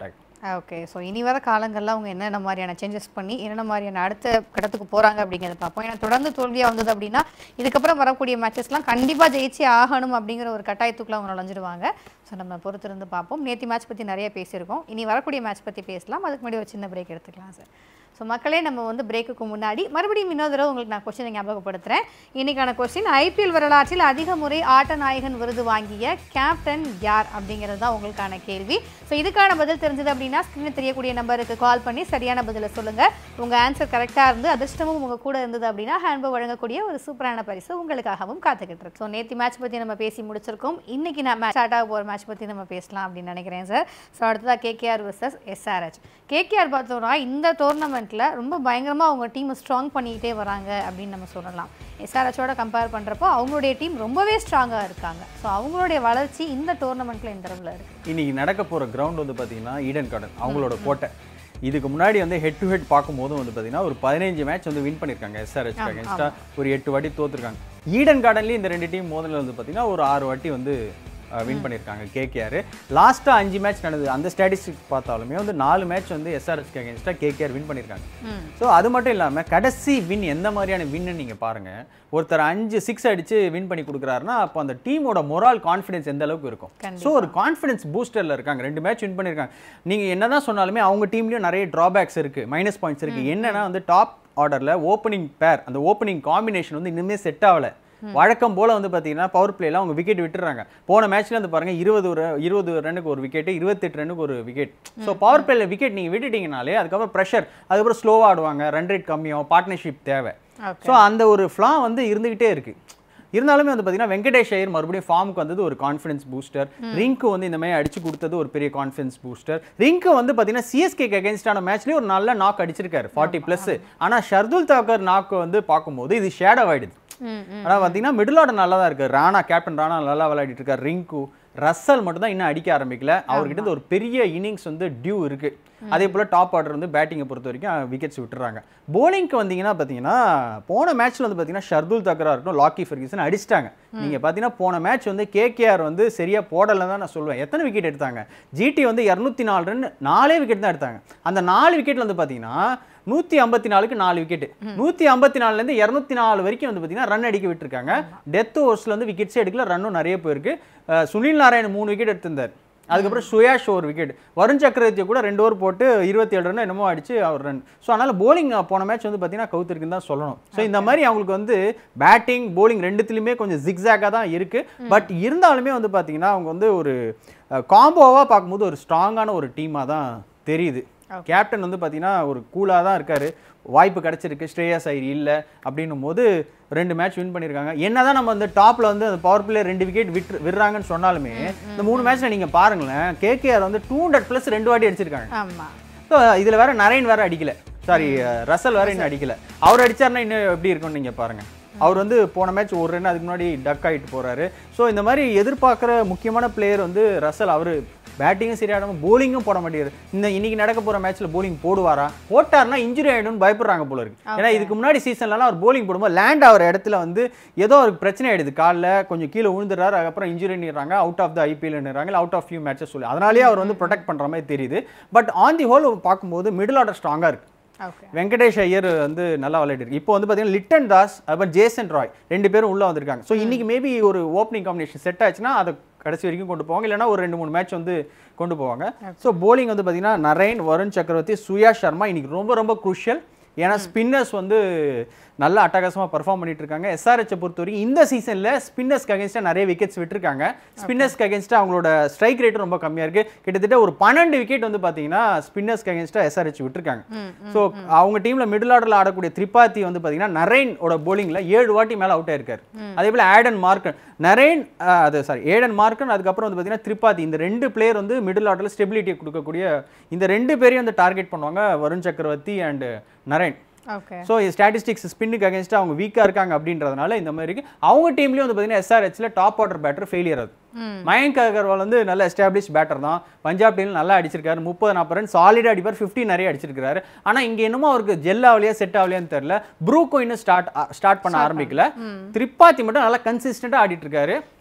ஓகே ஸோ இனி வர காலங்களில் அவங்க என்னென்ன மாதிரியான சேஞ்சஸ் பண்ணி என்னென்ன மாதிரியான அடுத்த கட்டத்துக்கு போகிறாங்க அப்படிங்கிறத பார்ப்போம் ஏன்னா தொடர்ந்து தோல்வியாக வந்தது அப்படின்னா இதுக்கப்புறம் வரக்கூடிய மேட்சஸ்லாம் கண்டிப்பாக ஜெயிச்சே ஆகணும் அப்படிங்கிற ஒரு கட்டாயத்துக்குள்ள அவங்க நுழைஞ்சிடுவாங்க ஸோ நம்ம பொறுத்திருந்து பார்ப்போம் நேற்று மேட்ச் பற்றி நிறைய பேசியிருக்கோம் இனி வரக்கூடிய மேட்ச் பற்றி பேசலாம் அதுக்கு முன்னாடி ஒரு சின்ன பிரேக் எடுத்துக்கலாம் சார் ஸோ மக்களே நம்ம வந்து பிரேக்குக்கு முன்னாடி மறுபடியும் இன்னொரு தடவை உங்களுக்கு நான் கொஸ்டினை ஞாபகப்படுத்துகிறேன் இன்னைக்கான கொஸ்டின் ஐபிஎல் வரலாற்றில் அதிக முறை ஆட்ட நாயகன் விருது வாங்கிய கேப்டன் யார் அப்படிங்கிறது தான் உங்களுக்கான கேள்வி ஸோ இதுக்கான பதில் தெரிஞ்சது அப்படின்னா ஸ்க்ரீனில் தெரியக்கூடிய நம்பருக்கு கால் பண்ணி சரியான பதிலை சொல்லுங்கள் உங்கள் ஆன்சர் கரெக்டாக இருந்து அதிர்ஷ்டமும் உங்கள் கூட இருந்தது அப்படின்னா ஹேண்ட்போ வழங்கக்கூடிய ஒரு சூப்பரான பரிசு உங்களுக்காகவும் காத்துக்கிட்டு இருக்கு ஸோ நேற்று மேட்ச் பற்றி நம்ம பேசி முடிச்சிருக்கோம் இன்னைக்கு நான் மேட்ச் ஸ்டார்ட் ஆக போகிற மேட்ச் பற்றி நம்ம பேசலாம் அப்படின்னு நினைக்கிறேன் சார் ஸோ அடுத்ததாக கேகேஆர் வர்சஸ் எஸ்ஆர்ஹெச் கேகேஆர் பார்த்தோம்னா இந்த டோர்னமெண்ட்டில் ரொம்ப பயங்கரமாக அவங்க டீமை ஸ்ட்ராங் பண்ணிக்கிட்டே வராங்க அப்படின்னு நம்ம சொல்லலாம் எஸ்ஆர்ஹெச்சோட கம்பேர் பண்ணுறப்போ அவங்களுடைய டீம் ரொம்பவே ஸ்ட்ராங்காக இருக்காங்க ஸோ அவங்களுடைய வளர்ச்சி இந்த டோர்னமெண்ட்டில் இந்த அளவில் இருக்குது இன்னைக்கு நடக்க போகிற கிரவுண்ட் வந்து பார்த்தீங்கன்னா ஈடன் கார்டன் அவங்களோட கோட்டை இதுக்கு முன்னாடி வந்து ஹெட் டு ஹெட் பார்க்கும்போது வந்து பார்த்தீங்கன்னா ஒரு பதினஞ்சு மேட்ச் வந்து வின் பண்ணியிருக்காங்க எஸ்ஆர்ஹெச் அகேன்ஸ்டாக ஒரு எட்டு வாட்டி தோத்துருக்காங்க ஈடன் கார்டன்லேயும் இந்த ரெண்டு டீம் மோதலில் வந்து பார்த்தீங்கன்னா ஒரு ஆறு வாட்டி வந்து வின் பண்ணியிருக்காங்க கேகேஆர் லாஸ்ட்டாக அஞ்சு மேட்ச் நடந்தது அந்த ஸ்டாட்டிஸ்டிக் பார்த்தாலுமே வந்து நாலு மேட்ச் வந்து எஸ்ஆர்ஹெச் அகேன்ஸ்டாக கேகேஆர் வின் பண்ணியிருக்காங்க ஸோ அது மட்டும் இல்லாமல் கடைசி வின் எந்த மாதிரியான வின்னு நீங்கள் பாருங்கள் ஒருத்தர் அஞ்சு சிக்ஸ் அடிச்சு வின் பண்ணி கொடுக்குறாருன்னா அப்போ அந்த டீமோட மொரால் கான்ஃபிடன்ஸ் எந்த அளவுக்கு இருக்கும் ஸோ ஒரு கான்ஃபிடன்ஸ் பூஸ்டரில் இருக்காங்க ரெண்டு மேட்ச் வின் பண்ணியிருக்காங்க நீங்கள் என்னதான் சொன்னாலுமே அவங்க டீம்லேயும் நிறைய ட்ராபேக்ஸ் இருக்குது மைனஸ் பாயிண்ட்ஸ் இருக்குது என்னன்னா வந்து டாப் ஆர்டரில் ஓப்பனிங் பேர் அந்த ஓப்பனிங் காம்பினேஷன் வந்து இன்னுமே செட் ஆகலை வழக்கம் போல வந்து பார்த்தீங்கன்னா பவர் பிளேல அவங்க விக்கெட் விட்டுறாங்க போன மேட்ச்ல வந்து பாருங்க இருபது ஒரு இருபது ரன்னுக்கு ஒரு விக்கெட் இருபத்தெட்டு ரன்னுக்கு ஒரு விக்கெட் ஸோ பவர் பிளேல விக்கெட் நீங்க விட்டுட்டீங்கனாலே அதுக்கப்புறம் ப்ரெஷர் அதுக்கப்புறம் ஸ்லோவா ஆடுவாங்க ரன் ரேட் கம்மியாகும் பார்ட்னர்ஷிப் தேவை ஓகே ஸோ அந்த ஒரு ஃப்ளா வந்து இருந்துகிட்டே இருக்கு இருந்தாலுமே வந்து பார்த்தீங்கன்னா வெங்கடேஷ் ஐயர் மறுபடியும் ஃபார்முக்கு வந்தது ஒரு கான்ஃபிடன்ஸ் பூஸ்டர் ரிங்க்கு வந்து இந்த மாதிரி அடிச்சு கொடுத்தது ஒரு பெரிய கான்ஃபிடன்ஸ் பூஸ்டர் ரிங்க்கு வந்து பார்த்தீங்கன்னா சிஎஸ்கேக்கு அகேன்ஸ்டான மேட்ச்லேயே ஒரு நல்ல நாக் அடிச்சிருக்காரு ஃபார்ட்டி ப்ளஸ் ஆனால் ஷர்துல் தாக்கர் நாக்கு வந்து பார்க்கும்போது இது ஷேடோ ஆயிடுது ம் ம் ஆனால் பார்த்தீங்கன்னா மிடில் ஆர்டர் நல்லா தான் இருக்கு ராணா கேப்டன் ராணா நல்லா விளையாடிட்டு இருக்காரு ரிங்கு ரசல் மட்டும் தான் இன்னும் அடிக்க ஆரம்பிக்கல அவர்கிட்ட இருந்து ஒரு பெரிய இன்னிங்ஸ் வந்து டியூ இருக்கு அதே போல டாப் ஆர்டர் வந்து பேட்டிங்கை பொறுத்த வரைக்கும் விக்கெட்ஸ் விட்டுறாங்க போலிங்க்கு வந்தீங்கன்னா பார்த்தீங்கன்னா போன மேட்ச்ல வந்து பார்த்தீங்கன்னா ஷர்துல் தக்கரா இருக்கட்டும் லாக்கி ஃபெர்கிசன் அடிச்சிட்டாங்க நீங்க பார்த்தீங்கன்னா போன மேட்ச் வந்து கேகேஆர் வந்து சரியா போடலை தான் நான் சொல்லுவேன் எத்தனை விக்கெட் எடுத்தாங்க ஜிடி வந்து இரநூத்தி நாலு ரன் நாலே விக்கெட் தான் எடுத்தாங்க அந்த நாலு விக்கெட்ல வந்து பார்த்தீங்கன்னா நூற்றி ஐம்பத்தி நாலுக்கு நாலு விக்கெட் நூற்றி ஐம்பத்தி நாலுலேருந்து இரநூத்தி நாலு வரைக்கும் வந்து பார்த்தீங்கன்னா ரன் அடிக்க விட்டுருக்காங்க டெத் ஓவர்ஸில் வந்து விக்கெட்ஸே எடுக்கல ரன்னும் நிறைய போயிருக்கு அஹ் சுனில் நாராயண் மூணு விக்கெட் எடுத்திருந்தார் அதுக்கப்புறம் சுயாஷ் ஒரு விக்கெட் வருண் சக்கரவர்த்தியை கூட ரெண்டு ஓவர் போட்டு இருபத்தி ஏழு ரன் என்னமோ அடிச்சு அவர் ரன் ஸோ அதனால் போலிங் போன மேட்ச் வந்து பார்த்தீங்கன்னா கவுத்திருக்குன்னு தான் சொல்லணும் ஸோ இந்த மாதிரி அவங்களுக்கு வந்து பேட்டிங் போலிங் ரெண்டுத்துலையுமே கொஞ்சம் ஜிக்ஸாக்காக தான் இருக்குது பட் இருந்தாலுமே வந்து பார்த்தீங்கன்னா அவங்க வந்து ஒரு காம்போவாக பார்க்கும்போது ஒரு ஸ்ட்ராங்கான ஒரு டீமாக தான் தெரியுது கேப்டன் வந்து பார்த்தீங்கன்னா ஒரு கூலாக தான் இருக்காரு வாய்ப்பு கிடைச்சிருக்கு ஸ்ரேயாஸ் ஐயர் இல்லை அப்படின்னும் போது ரெண்டு மேட்ச் வின் பண்ணியிருக்காங்க என்னதான் நம்ம வந்து டாப்ல வந்து அந்த பவர் பிளே ரெண்டு விக்கெட் விட்டு விடுறாங்கன்னு சொன்னாலுமே இந்த மூணு மேட்ச்ல நீங்க பாருங்களேன் கேகேஆர் வந்து டூ ஹண்ட்ரட் ப்ளஸ் ரெண்டு வாட்டி அடிச்சிருக்காங்க ஆமா ஸோ இதுல வேற நரேன் வேற அடிக்கல சாரி ரசல் வேற இன்னும் அடிக்கல அவர் அடிச்சாருன்னா இன்னும் எப்படி இருக்கும்னு நீங்க பாருங்க அவர் வந்து போன மேட்ச் ஒரு ரன் அதுக்கு முன்னாடி டக் ஆகிட்டு போறாரு ஸோ இந்த மாதிரி எதிர்பார்க்குற முக்கியமான பிளேயர் வந்து ரசல் அவர் பேட்டிங்கும் சரியாடாம போலிங்கும் போட மாட்டேங்குது இந்த இன்னைக்கு நடக்க போற மேட்ச்ல போலிங் போடுவாரா போட்டார்னா இன்ஜுரி ஆயிடும்னு பயப்படுறாங்க போல இருக்கு ஏன்னா இதுக்கு முன்னாடி சீசன்லலாம் அவர் போலிங் போடும்போது லேண்ட் ஆகிற இடத்துல வந்து ஏதோ அவருக்கு பிரச்சனை ஆயிடுது காலில் கொஞ்சம் கீழே விழுந்துடுறாரு அதுக்கப்புறம் இன்ஜுரின்றாங்க அவுட் ஆஃப் த ஐபிஎல்ன்றாங்க அவுட் ஆஃப் ஃபியூ மேட்சஸ் சொல்லி அதனாலேயே அவர் வந்து ப்ரொடெக்ட் பண்ற மாதிரி தெரியுது பட் ஆன் தி ஹோல் பார்க்கும்போது மிடில் ஆர்டர் ஸ்ட்ராங்கா இருக்கு ஓகே வெங்கடேஷ் ஐயர் வந்து நல்லா விளையாடிருக்கு இப்போ வந்து பார்த்தீங்கன்னா லிட்டன் தாஸ் அப்புறம் ஜேசன் ராய் ரெண்டு பேரும் உள்ள வந்திருக்காங்க ஸோ இன்னைக்கு மேபி ஒரு ஓப்பனிங் காம்பினேஷன் செட் ஆச்சுன்னா அதை கடைசி வரைக்கும் கொண்டு போவாங்க இல்லைன்னா ஒரு ரெண்டு மூணு மேட்ச் வந்து கொண்டு போவாங்க ஸோ போலிங் வந்து பார்த்தீங்கன்னா நரேன் வருண் சக்கரவர்த்தி சுயா சர்மா இன்னைக்கு ரொம்ப ரொம்ப குரூஷியல் ஏன்னா ஸ்பின்னர்ஸ் வந்து நல்ல அட்டகாசமாக பர்ஃபார்ம் பண்ணிட்டு இருக்காங்க எஸ்ஆர்ஹெச்சை பொறுத்த வரைக்கும் இந்த சீசனில் ஸ்பின்னர்ஸ்க்கு அகேன்ஸ்டாக நிறைய விக்கெட்ஸ் விட்டுருக்காங்க ஸ்பின்னர்ஸ்க்கு அகேன்ஸ்டாக அவங்களோட ஸ்ட்ரைக் ரேட் ரொம்ப கம்மியாக இருக்குது கிட்டத்தட்ட ஒரு பன்னெண்டு விக்கெட் வந்து பார்த்தீங்கன்னா ஸ்பின்னர்ஸ்க்கு அகேன்ஸ்டாக எஸ்ஆர்ஹெச் விட்டுருக்காங்க ஸோ அவங்க டீமில் மிடில் ஆர்டரில் ஆடக்கூடிய திரிபாத்தி வந்து பார்த்தீங்கன்னா நரேனோட போலிங்கில் ஏழு வாட்டி மேலே அவுட் ஆயிருக்காரு அதே போல் ஆடன் மார்க்கன் நரேன் அஹ், அது சாரி ஏடன் மார்க்கன் அதுக்கப்புறம் வந்து பார்த்தீங்கன்னா திரிபாதி இந்த ரெண்டு பிளேயர் வந்து மிடில் ஆர்டரில் ஸ்டெபிலிட்டியை கொடுக்கக்கூடிய இந்த ரெண்டு பேரையும் வந்து டார்கெட் பண்ணுவாங்க Varun Chakravarthy and Narine okay so statistics ஸ்பின்னுக்கு அகேன்ஸ்டாக அவங்க வீக்காக இருக்காங்க அப்படின்றதுனால இந்த மாதிரி இருக்கு அவங்க டீம்லேயும் வந்து பார்த்தீங்கன்னா எஸ்ஆர்ஹெச்சில் டாப் ஆர்டர் பேட்டர் ஃபெயிலியர் ஆகுது மயங்க் அகர்வால் வந்து நல்ல எஸ்டாப்ளிஷ் பேட்டர் தான் பஞ்சாப் டீம் நல்லா அடிச்சிருக்காரு முப்பது நாற்பது ரன் சாலிடாக அடிப்பார் ஃபிஃப்டி நிறைய அடிச்சிருக்காரு ஆனால் இங்கே என்னமோ அவருக்கு ஜெல் ஆகலையா செட் ஆகலையான்னு தெரியல ப்ரூக்கோ இன்னும் ஸ்டார்ட் ஸ்டார்ட் பண்ண ஆரம்பிக்கல திரிப்பாத்தி மட்டும் நல்லா கன்சிஸ்டண்டாக ஆடிட்டு இருக்காரு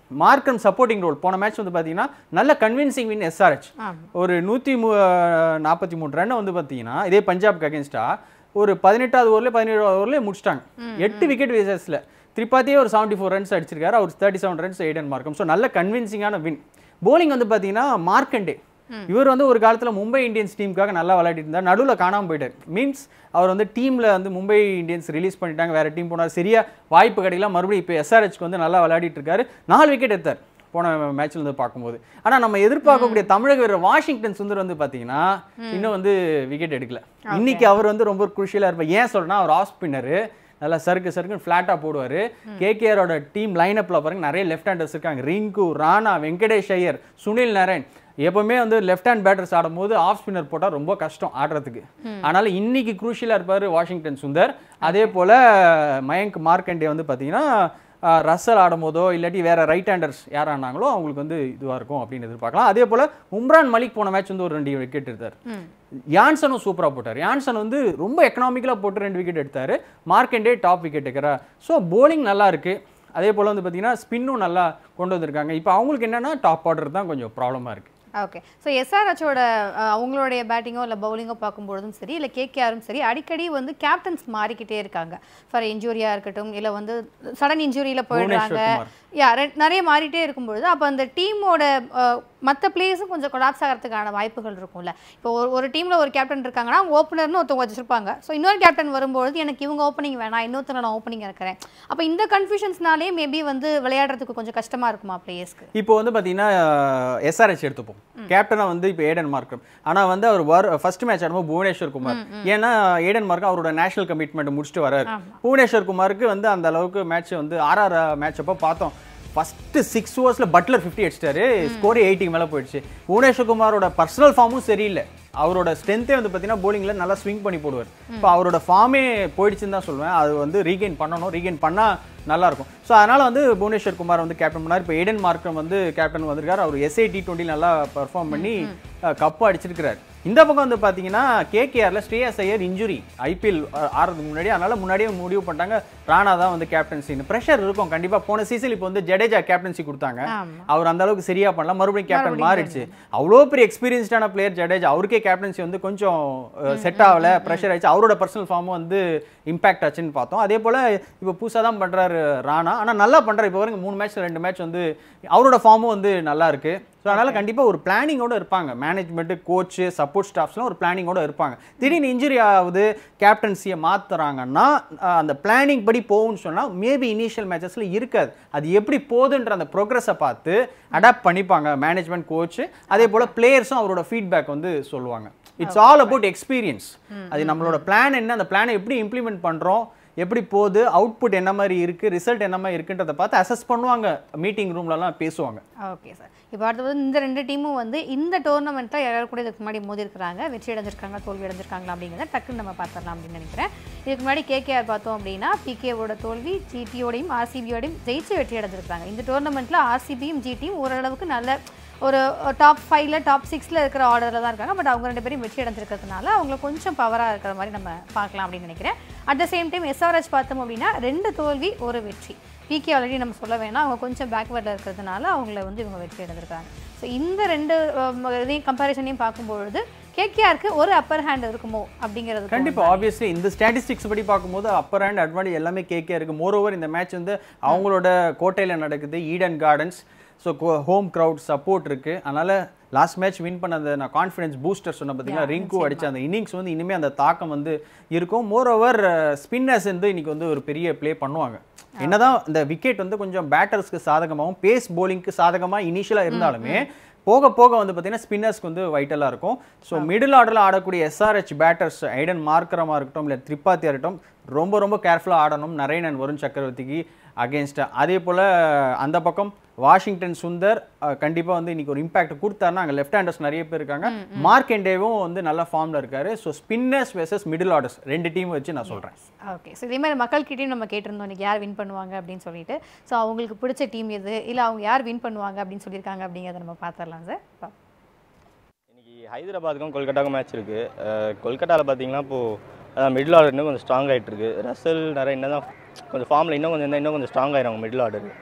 மார்க்கம் சப்போர்ட்டிங் ரோல் போன மேட்ச் வந்து பார்த்தீங்கன்னா நல்ல கன்வின்சிங் வின் எஸ்ஆர்ஹெச் ஆமா. ஒரு நூற்றி மூ நாற்பத்தி மூணு ரன் வந்து பார்த்தீங்கன்னா இதே பஞ்சாப்க்கு அகேன்ஸ்டா ஒரு பதினெட்டாவது ஓவரில் பதினேழாவது ஓவரில் முடிச்சிட்டாங்க எட்டு விக்கெட் வேசஸில் திரிபாத்தியே ஒரு செவன்ட்டி ஃபோர் ரன்ஸ் அடிச்சிருக்காரு அவர் thirty seven runs Aiden Markram so நல்ல கன்வின்சிங்கான வின் போலிங் வந்து பார்த்தீங்கன்னா மார்க்கண்டே இவர் வந்து ஒரு காலத்தில் மும்பை இந்தியன்ஸ் டீமுக்காக நல்லா விளையாடிட்டு இருந்தார் நடுவில் காணாமல் போயிட்டார் மீன்ஸ் அவர் வந்து டீமில் வந்து மும்பை இந்தியன்ஸ் ரிலீஸ் பண்ணிட்டாங்க வேற டீம் போனார் சரியா வாய்ப்பு கிடைக்கல மறுபடியும் இப்போ எஸ்ஆர்ஹெச்க்கு வந்து நல்லா விளையாடிட்டு இருக்காரு நாலு விக்கெட் எடுத்தார் போன மேட்ச்ல இருந்து பார்க்கும்போது ஆனா நம்ம எதிர்பார்க்கக்கூடிய தமிழக வீரர் வாஷிங்டன் சுந்தர் வந்து பாத்தீங்கன்னா இன்னும் வந்து விக்கெட் எடுக்கல இன்னைக்கு அவர் வந்து ரொம்ப குருஷியலா இருப்பார் ஏன் சொல்றேன்னா அவர் ஆஃப் ஸ்பின்னரு நல்லா சறுக்கு சறுக்குன்னு ஃப்ளாட்டாக போடுவார் கேகேஆரோட டீம் லைனப்பில் பாருங்க நிறைய லெஃப்ட் ஹேண்டர்ஸ் இருக்காங்க ரிங்கு ராணா வெங்கடேஷ் ஐயர் சுனில் நரேன் எப்பவுமே வந்து லெஃப்ட் ஹேண்ட் பேட்டர்ஸ் ஆடும்போது ஆஃப் ஸ்பின்னர் போட்டால் ரொம்ப கஷ்டம் ஆடுறதுக்கு அதனால இன்னைக்கு குரூஷியலாக இருப்பார் வாஷிங்டன் சுந்தர் அதே போல மயங்க் மார்க்கண்டே வந்து பார்த்தீங்கன்னா ஆஹ் ரசல் ஆடும்போதோ இல்லாட்டி வேற ரைட் ஹேண்டர்ஸ் யார் ஆனாங்களோ அவங்களுக்கு வந்து இதுவாக இருக்கும் அப்படின்னு எதிர்பார்க்கலாம் அதே போல் உம்ரான் மலிக் போன மேட்ச் வந்து ஒரு ரெண்டு விக்கெட் எடுத்தார் யான்சனும் சூப்பராக போட்டார் யான்சன் வந்து ரொம்ப எக்கனாமிக்கலாக போட்டு ரெண்டு விக்கெட் எடுத்தார் மார்க்கெண்டே டாப் விக்கெட் எடுக்கிறார் ஸோ போலிங் நல்லா இருக்கு அதே போல் வந்து பார்த்தீங்கன்னா ஸ்பின்னும் நல்லா கொண்டு வந்திருக்காங்க இப்போ அவங்களுக்கு என்னன்னா டாப் ஆர்டர் தான் கொஞ்சம் ப்ராப்ளமாக இருக்குது ஓகே ஸோ எஸ்ஆர்ஹெச்சோட அவங்களுடைய பேட்டிங்கோ இல்லை பவுலிங்கோ பார்க்கும்பொழுதும் சரி இல்லை கேகேஆரும் சரி அடிக்கடி வந்து கேப்டன்ஸ் மாறிக்கிட்டே இருக்காங்க ஃபார் இன்ஜூரியாக இருக்கட்டும் இல்லை வந்து சடன் இன்ஜூரியில் போயிடுறாங்க புவனேஸ்வர் குமார். யா நிறைய மாறிட்டே இருக்கும்பொழுது அப்போ அந்த டீமோட மற்ற பிளேஸும் கொஞ்சம் கொலாப்ஸ் ஆகிறதுக்கான வாய்ப்புகள் இருக்கும்ல இப்போ ஒரு ஒரு டீமில் ஒரு கேப்டன் இருக்காங்கன்னா ஓப்பனர்னு ஒருத்தவங்க வச்சிருப்பாங்க ஸோ இன்னொரு கேப்டன் வரும்பொழுது எனக்கு இவங்க ஓப்பனிங் வேணாம் இன்னொருத்தர் நான் ஓப்பனிங் இருக்கிறேன் அப்போ இந்த கன்ஃபியூஷன்ஸ்னாலே மேபி வந்து விளையாடுறதுக்கு கொஞ்சம் கஷ்டமாக இருக்குமா பிளேயர்ஸ்க்கு இப்போ வந்து பார்த்தீங்கன்னா எஸ்ஆர்ஹெச் எடுத்துப்போம் கேப்டனாக வந்து இப்போ ஏடன் மார்க்கம் ஆனால் வந்து அவர் வர் ஃபர்ஸ்ட் மேட்ச் ஆடும்போது புவனேஸ்வர் குமார் ஏன்னா ஏடன் மார்க்கம் அவரோட நேஷனல் கமிட்மெண்ட் முடிச்சுட்டு வராரு புவனேஸ்வர் குமாருக்கு வந்து அந்த அளவுக்கு மேட்ச் வந்து ஆர்ஆர் மேட்ச் அப்போ பார்த்தோம் ஃபர்ஸ்ட் சிக்ஸ் ஓவர்ஸில் பட்லர் ஃபிஃப்டி அடிச்சிட்டாரு ஸ்கோர் எயிட்டிக்கு மேலே போயிடுச்சு புவனேஸ்வர் குமாரோட பர்சனல் ஃபார்மும் சரியில்லை அவரோட ஸ்ட்ரென்த்தே வந்து பார்த்தீங்கன்னா போலிங்கில் நல்லா ஸ்விங் பண்ணி போடுவார் இப்போ அவரோட ஃபார்மே போயிடுச்சுன்னு தான் சொல்லுவேன் அது வந்து ரீகெயின் பண்ணணும் ரீகெயின் பண்ணால் நல்லா இருக்கும் ஸோ அதனால வந்து புவனேஸ்வர் குமார் வந்து கேப்டன் பண்ணார் இப்போ ஏடன் மார்க்கம் வந்து கேப்டன் வந்திருக்காரு அவர் எஸ்ஐ டி டுவெண்ட்டி நல்லா பர்ஃபார்ம் பண்ணி கப்பு அடிச்சிருக்கிறார் இந்த பக்கம் வந்து பார்த்தீங்கன்னா கேகேஆரில் ஸ்ரேயஸ் ஐயர் இன்ஜுரி ஐபிஎல் ஆடுறதுக்கு முன்னாடி அதனால முன்னாடியே முடிவு பண்ணிட்டாங்க ராணா தான் வந்து கேப்டன்சின்னு ப்ரெஷர் இருக்கும் கண்டிப்பாக போன சீசன் இப்போ வந்து ஜடேஜா கேப்டன்சி கொடுத்தாங்க ஆமா. அவர் அந்த அளவுக்கு சரியா பண்ணல மறுபடியும் கேப்டன் மாறிடுச்சு அவ்வளோ பெரிய எக்ஸ்பீரியன்ஸ்டான பிளேயர் ஜடேஜா அவருக்கே கேப்டன்சி வந்து கொஞ்சம் செட் ஆகல ப்ரெஷர் ஆயிடுச்சு அவரோட பர்சனல் ஃபார்மும் வந்து இம்பாக்ட் ஆச்சுன்னு பார்த்தோம் அதே போல இப்போ புதுசாக தான் பண்றாரு ராணா ஆனா நல்லா பண்றாரு இப்போ வரைக்கும் மூணு மேட்ச் ரெண்டு மேட்ச் வந்து அவரோட ஃபார்மும் வந்து நல்லா இருக்கு ஸோ அதனால கண்டிப்பா ஒரு பிளானிங்கோட இருப்பாங்க மேனேஜ்மெண்ட் கோச் சப்போர்ட் ஸ்டாஃப்ஸ்லாம் ஒரு பிளானிங்கோட இருப்பாங்க திடீர்னு இன்ஜுரி ஆகுது கேப்டன்சியை மாத்துறாங்கன்னா அஹ், அந்த பிளானிங் படி போகும்னு சொன்னா மேபி இனிஷியல் மேட்சஸ்ல இருக்காது அது எப்படி போகுதுன்ற அந்த ப்ரோக்ரஸை பார்த்து அடாப்ட் பண்ணிப்பாங்க மேனேஜ்மெண்ட் கோச் அதே போல பிளேயர்ஸும் அவரோட ஃபீட்பேக் வந்து சொல்லுவாங்க இட்ஸ் ஆல் அபவுட் எக்ஸ்பீரியன்ஸ் அது நம்மளோட பிளான் என்ன அந்த பிளானை எப்படி இம்ப்ளிமெண்ட் பண்றோம் எப்படி போகுது அவுட்புட் என்ன மாதிரி இருக்கு ரிசல்ட் என்ன மாதிரி இருக்குன்றதை பார்த்து அசஸ் பண்ணுவாங்க மீட்டிங் ரூம்லலாம் பேசுவாங்க ஓகே சார் இப்போ அடுத்தது இந்த ரெண்டு டீமும் வந்து இந்த டோர்னமெண்ட்டில் யாராவது கூட இதுக்கு முன்னாடி மோதி இருக்காங்க வெற்றி அடைஞ்சிருக்காங்க தோல்வி அடைஞ்சிருக்காங்களா அப்படிங்கிறத டக்குன்னு நம்ம பார்த்துடலாம் அப்படின்னு நினைக்கிறேன் இதுக்கு முன்னாடி கேகேஆர் பார்த்தோம் அப்படின்னா பிகேவோட தோல்வி ஜிடியோடையும் ஆர்சிபியோடையும் ஜெயிச்சு வெற்றி அடைஞ்சிருக்காங்க இந்த டோர்னமெண்ட்டில் ஆர்சிபியும் ஜிடியும் ஓரளவுக்கு நல்ல ஒரு டாப் ஃபைவ்ல டாப் சிக்ஸில் இருக்கிற ஆர்டரில் தான் இருக்காங்க பட் அவங்க ரெண்டு பேரும் வெற்றி அடைஞ்சிருக்கிறதுனால அவங்க கொஞ்சம் பவராக இருக்கிற மாதிரி நம்ம பார்க்கலாம் அப்படின்னு நினைக்கிறேன் at the same time SRS பார்த்தோம் அப்படின்னா ரெண்டு தோல்வி ஒரு வெற்றி பிகே ஆல்ரெடி நம்ம சொல்ல வேணாம் அவங்க கொஞ்சம் பேக்வேர்டில் இருக்கிறதுனால அவங்கள வந்து இவங்க வெற்றி அடைஞ்சிருக்காங்க ஸோ இந்த ரெண்டு அஹ், இதையும் கம்பேரிசனையும் பார்க்கும்பொழுது கேகேஆருக்கு ஒரு அப்பர் ஹேண்ட் இருக்குமோ அப்படிங்கிறது கண்டிப்பா ஆப்வியஸ்லி இந்த ஸ்டாட்டிஸ்டிக்ஸ் படி பார்க்கும்போது அப்பர் ஹேண்ட் அட்வான்டேஜ் எல்லாமே கேக்கே இருக்கு மோர் ஓவர் இந்த மேட்ச் வந்து அவங்களோட கோட்டையில நடக்குது Eden Gardens so home crowd support இருக்கு அதனால லாஸ்ட் மேட்ச் வின் பண்ண அந்த நான் கான்ஃபிடன்ஸ் பூஸ்டர் சொன்ன பார்த்தீங்கன்னா ரிங்கு அடிச்ச அந்த இன்னிங்ஸ் வந்து இனிமே அந்த தாக்கம் வந்து இருக்கும் மோர் ஓவர் ஸ்பின்னர்ஸ் வந்து இன்னைக்கு வந்து ஒரு பெரிய ப்ளே பண்ணுவாங்க என்னதான் இந்த விக்கெட் வந்து கொஞ்சம் பேட்டர்ஸ்க்கு சாதகமாகவும் பேஸ் போலிங்க்கு சாதகமாக இனிஷியலாக இருந்தாலுமே போக போக வந்து பார்த்தீங்கன்னா ஸ்பின்னர்ஸ்க்கு வந்து வைட்டலாக இருக்கும் ஸோ மிடில் ஆர்டரில் ஆடக்கூடிய எஸ்ஆர்ஹெச் பேட்டர்ஸ் ஐடன் மார்க்கரமாக இருக்கட்டும் இல்லை திரிபாத்தியாக இருக்கட்டும் ரொம்ப ரொம்ப கேர்ஃபுல்லாக ஆடணும் நரேனன் வருண் சக்கரவர்த்திக்கு அகேன்ஸ்டாக அதே போல் அந்த பக்கம் வாஷிங்டன் சுந்தர் கண்டிப்பாக வந்து இன்னைக்கு ஒரு இம்பாக்ட் கொடுத்தாருன்னா அங்கே லெஃப்ட் ஹேண்டர்ஸ் நிறைய பேர் இருக்காங்க மார்க் எண்டேவும் வந்து நல்ல ஃபார்மில் இருக்காரு so spinners versus middle orders ரெண்டு டீம் வச்சு நான் சொல்கிறேன் ஓகே ஸோ இதே மாதிரி மக்கள்கிட்டயும் நம்ம கேட்டிருந்தோம் இன்னைக்கு யார் வின் பண்ணுவாங்க அப்படின்னு சொல்லிட்டு ஸோ அவங்களுக்கு பிடிச்ச டீம் எது இல்லை அவங்க யார் வின் பண்ணுவாங்க அப்படின்னு சொல்லியிருக்காங்க அப்படிங்கிறத நம்ம பார்த்துடலாம் சார் பார்ப்போம். இன்னைக்கு ஹைதராபாத்துக்கும் கொல்கட்டாவுக்கும் மேட்ச் இருக்கு அஹ் கொல்கட்டாவில் பார்த்தீங்கன்னா இப்போது மிடில் ஆர்டர் இன்னும் கொஞ்சம் ஸ்ட்ராங் ஆகிட்டு இருக்கு ரசல் நிறைய இன்னும் தான் கொஞ்சம் ஃபார்மில் இன்னும் கொஞ்சம் இருந்தா இன்னும் கொஞ்சம் ஸ்ட்ராங் ஆயிரும் மிடில் ஆர்டர்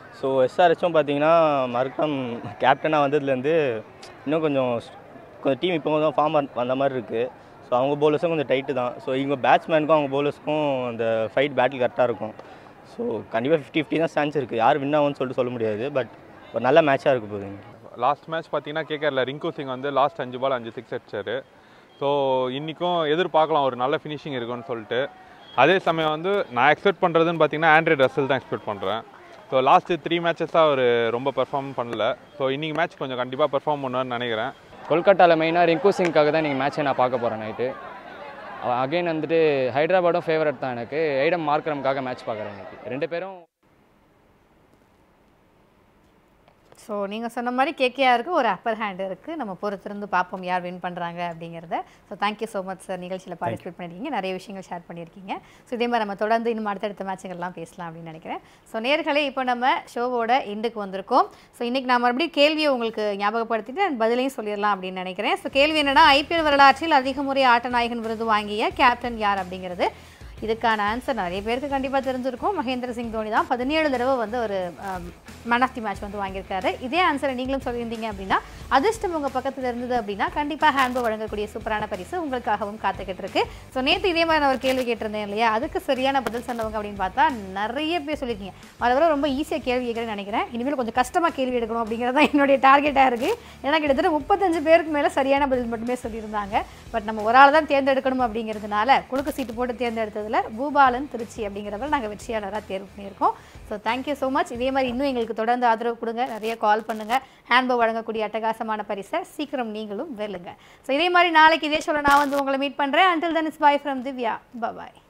ஸோ எஸ்ஆர்ஹெச்சும் பார்த்தீங்கன்னா மறுக்கம் கேப்டனாக வந்ததுலேருந்து இன்னும் கொஞ்சம் கொஞ்சம் டீம் இப்போ கொஞ்சம் ஃபார்ம் வந்த மாதிரி இருக்குது ஸோ அவங்க பவுலர்ஸும் கொஞ்சம் டைட்டு தான் ஸோ இவங்க பேட்ஸ்மேனுக்கும் அவங்க பவுலர்ஸ்க்கும் அந்த ஃபைட் பேட்டில் கரெக்டாக இருக்கும் ஸோ கண்டிப்பாக ஃபிஃப்டி ஃபிஃப்டி தான் சான்ஸ் இருக்குது யார் வின் ஆகும்னு சொல்லிட்டு சொல்ல முடியாது பட் ஒரு நல்ல மேட்சாக இருக்க போகுது லாஸ்ட் மேட்ச் பார்த்தீங்கன்னா கேகேஆரில் ரிங்கு சிங் வந்து லாஸ்ட் அஞ்சு பால் அஞ்சு சிக்ஸ் அடிச்சாரு ஸோ இன்றைக்கும் எதிர்பார்க்கலாம் ஒரு நல்ல ஃபினிஷிங் இருக்கும்னு சொல்லிட்டு அதே சமயம் வந்து நான் எக்ஸ்பெக்ட் பண்ணுறதுன்னு பார்த்தீங்கன்னா ஆண்ட்ராய்ட் ரசல் தான் எக்ஸ்பெக்ட் பண்ணுறேன் ஸோ லாஸ்ட்டு த்ரீ மேட்சஸாக அவர் ரொம்ப பெர்ஃபார்ம் பண்ணல ஸோ இன்னைக்கு மேட்ச் கொஞ்சம் கண்டிப்பாக பெர்ஃபார்ம் பண்ணுவார்னு நினைக்கிறேன் கொல்கட்டாவில் மெயினாக ரிங்கு சிங்காக தான் நீங்கள் மேட்ச்சை நான் பார்க்க போகிறேன் நைட்டு அகைன் வந்துட்டு ஹைதராபாடும் ஃபேவரட் தான் எனக்கு ஐடம் மார்க்கரம்காக மேட்ச் பார்க்குறேன் இன்னைக்கு ரெண்டு பேரும் ஸோ நீங்கள் சொன்ன மாதிரி கேகேஆருக்கு ஒரு அப்பர் ஹேண்ட் இருக்குது நம்ம பொறுத்திருந்து பார்ப்போம் யார் வின் பண்ணுறாங்க அப்படிங்கிறத so thank you so much sir நிகழ்ச்சியில் பார்ட்டிசிபேட் பண்ணியிருக்கீங்க நிறைய விஷயங்கள் ஷேர் பண்ணியிருக்கீங்க ஸோ இதே மாதிரி நம்ம தொடர்ந்து இன்னும் அடுத்தடுத்த மேட்சுகள்லாம் பேசலாம் அப்படின்னு நினைக்கிறேன் ஸோ நேர்களே இப்போ நம்ம ஷோவோட எண்டுக்கு வந்திருக்கோம் ஸோ இன்றைக்கி நான் மறுபடியும் கேள்வியை உங்களுக்கு ஞாபகப்படுத்திட்டு நான் பதிலையும் சொல்லிடலாம் அப்படின்னு நினைக்கிறேன் ஸோ கேள்வி என்னன்னா ஐபிஎல் வரலாற்றில் அதிக முறை ஆட்ட நாயகன் விருது வாங்கிய கேப்டன் யார் அப்படிங்கிறது இதுக்கான ஆன்சர் நிறைய பேருக்கு கண்டிப்பாக தெரிஞ்சிருக்கும் மகேந்திர சிங் தோனி தான் பதினேழு தடவை வந்து ஒரு மேன் ஆஃப் தி மேட்ச் வந்து வாங்கியிருக்காரு இதே ஆன்சரை நீங்களும் சொல்லியிருந்தீங்க அப்படின்னா அதிர்ஷ்டம் உங்கள் பக்கத்தில் இருந்தது அப்படின்னா கண்டிப்பாக ஹேண்ட்போ வழங்கக்கூடிய சூப்பரான பரிசு உங்களுக்காகவும் காத்துக்கிட்டு இருக்கு ஸோ நேற்று இதே மாதிரி நான் ஒரு கேள்வி கேட்டிருந்தேன் இல்லையா அதுக்கு சரியான பதில் சொன்னவங்க அப்படின்னு பார்த்தா நிறைய பேர் சொல்லியிருக்கீங்க அதை விட ரொம்ப ஈஸியாக கேள்வி கேட்குறேன்னு நினைக்கிறேன் இனிமேல் கொஞ்சம் கஷ்டமாக கேள்வி எடுக்கணும் அப்படிங்கிறது தான் என்னுடைய டார்கெட்டாக இருக்குது ஏன்னா கிட்டத்தட்ட முப்பத்தஞ்சு பேருக்கு மேலே சரியான பதில் மட்டுமே சொல்லியிருந்தாங்க பட் நம்ம ஒரு ஆள் தான் தேர்ந்தெடுக்கணும் அப்படிங்கிறதுனால குலுக்கு சீட்டு போட்டு தேர்ந்தெடுத்ததில் பூபாலன் திருச்சி அப்படிங்கிறவர் நாங்கள் வெற்றியாளராக தேர்வு பண்ணியிருக்கோம் ஸோ தேங்க்யூ ஸோ மச் இதே மாதிரி இன்னும் எங்களுக்கு தொடர்ந்து ஆதரவு கொடுங்க நிறைய கால் பண்ணுங்கள் ஹேண்ட்போ வழங்கக்கூடிய அட்டகாசமான பரிசை சீக்கிரம் நீங்களும் வெல்லுங்க ஸோ இதே மாதிரி நாளைக்கு இதே சொல்ல நான் வந்து உங்களை மீட் பண்ணுறேன் until then is bye from Divya bye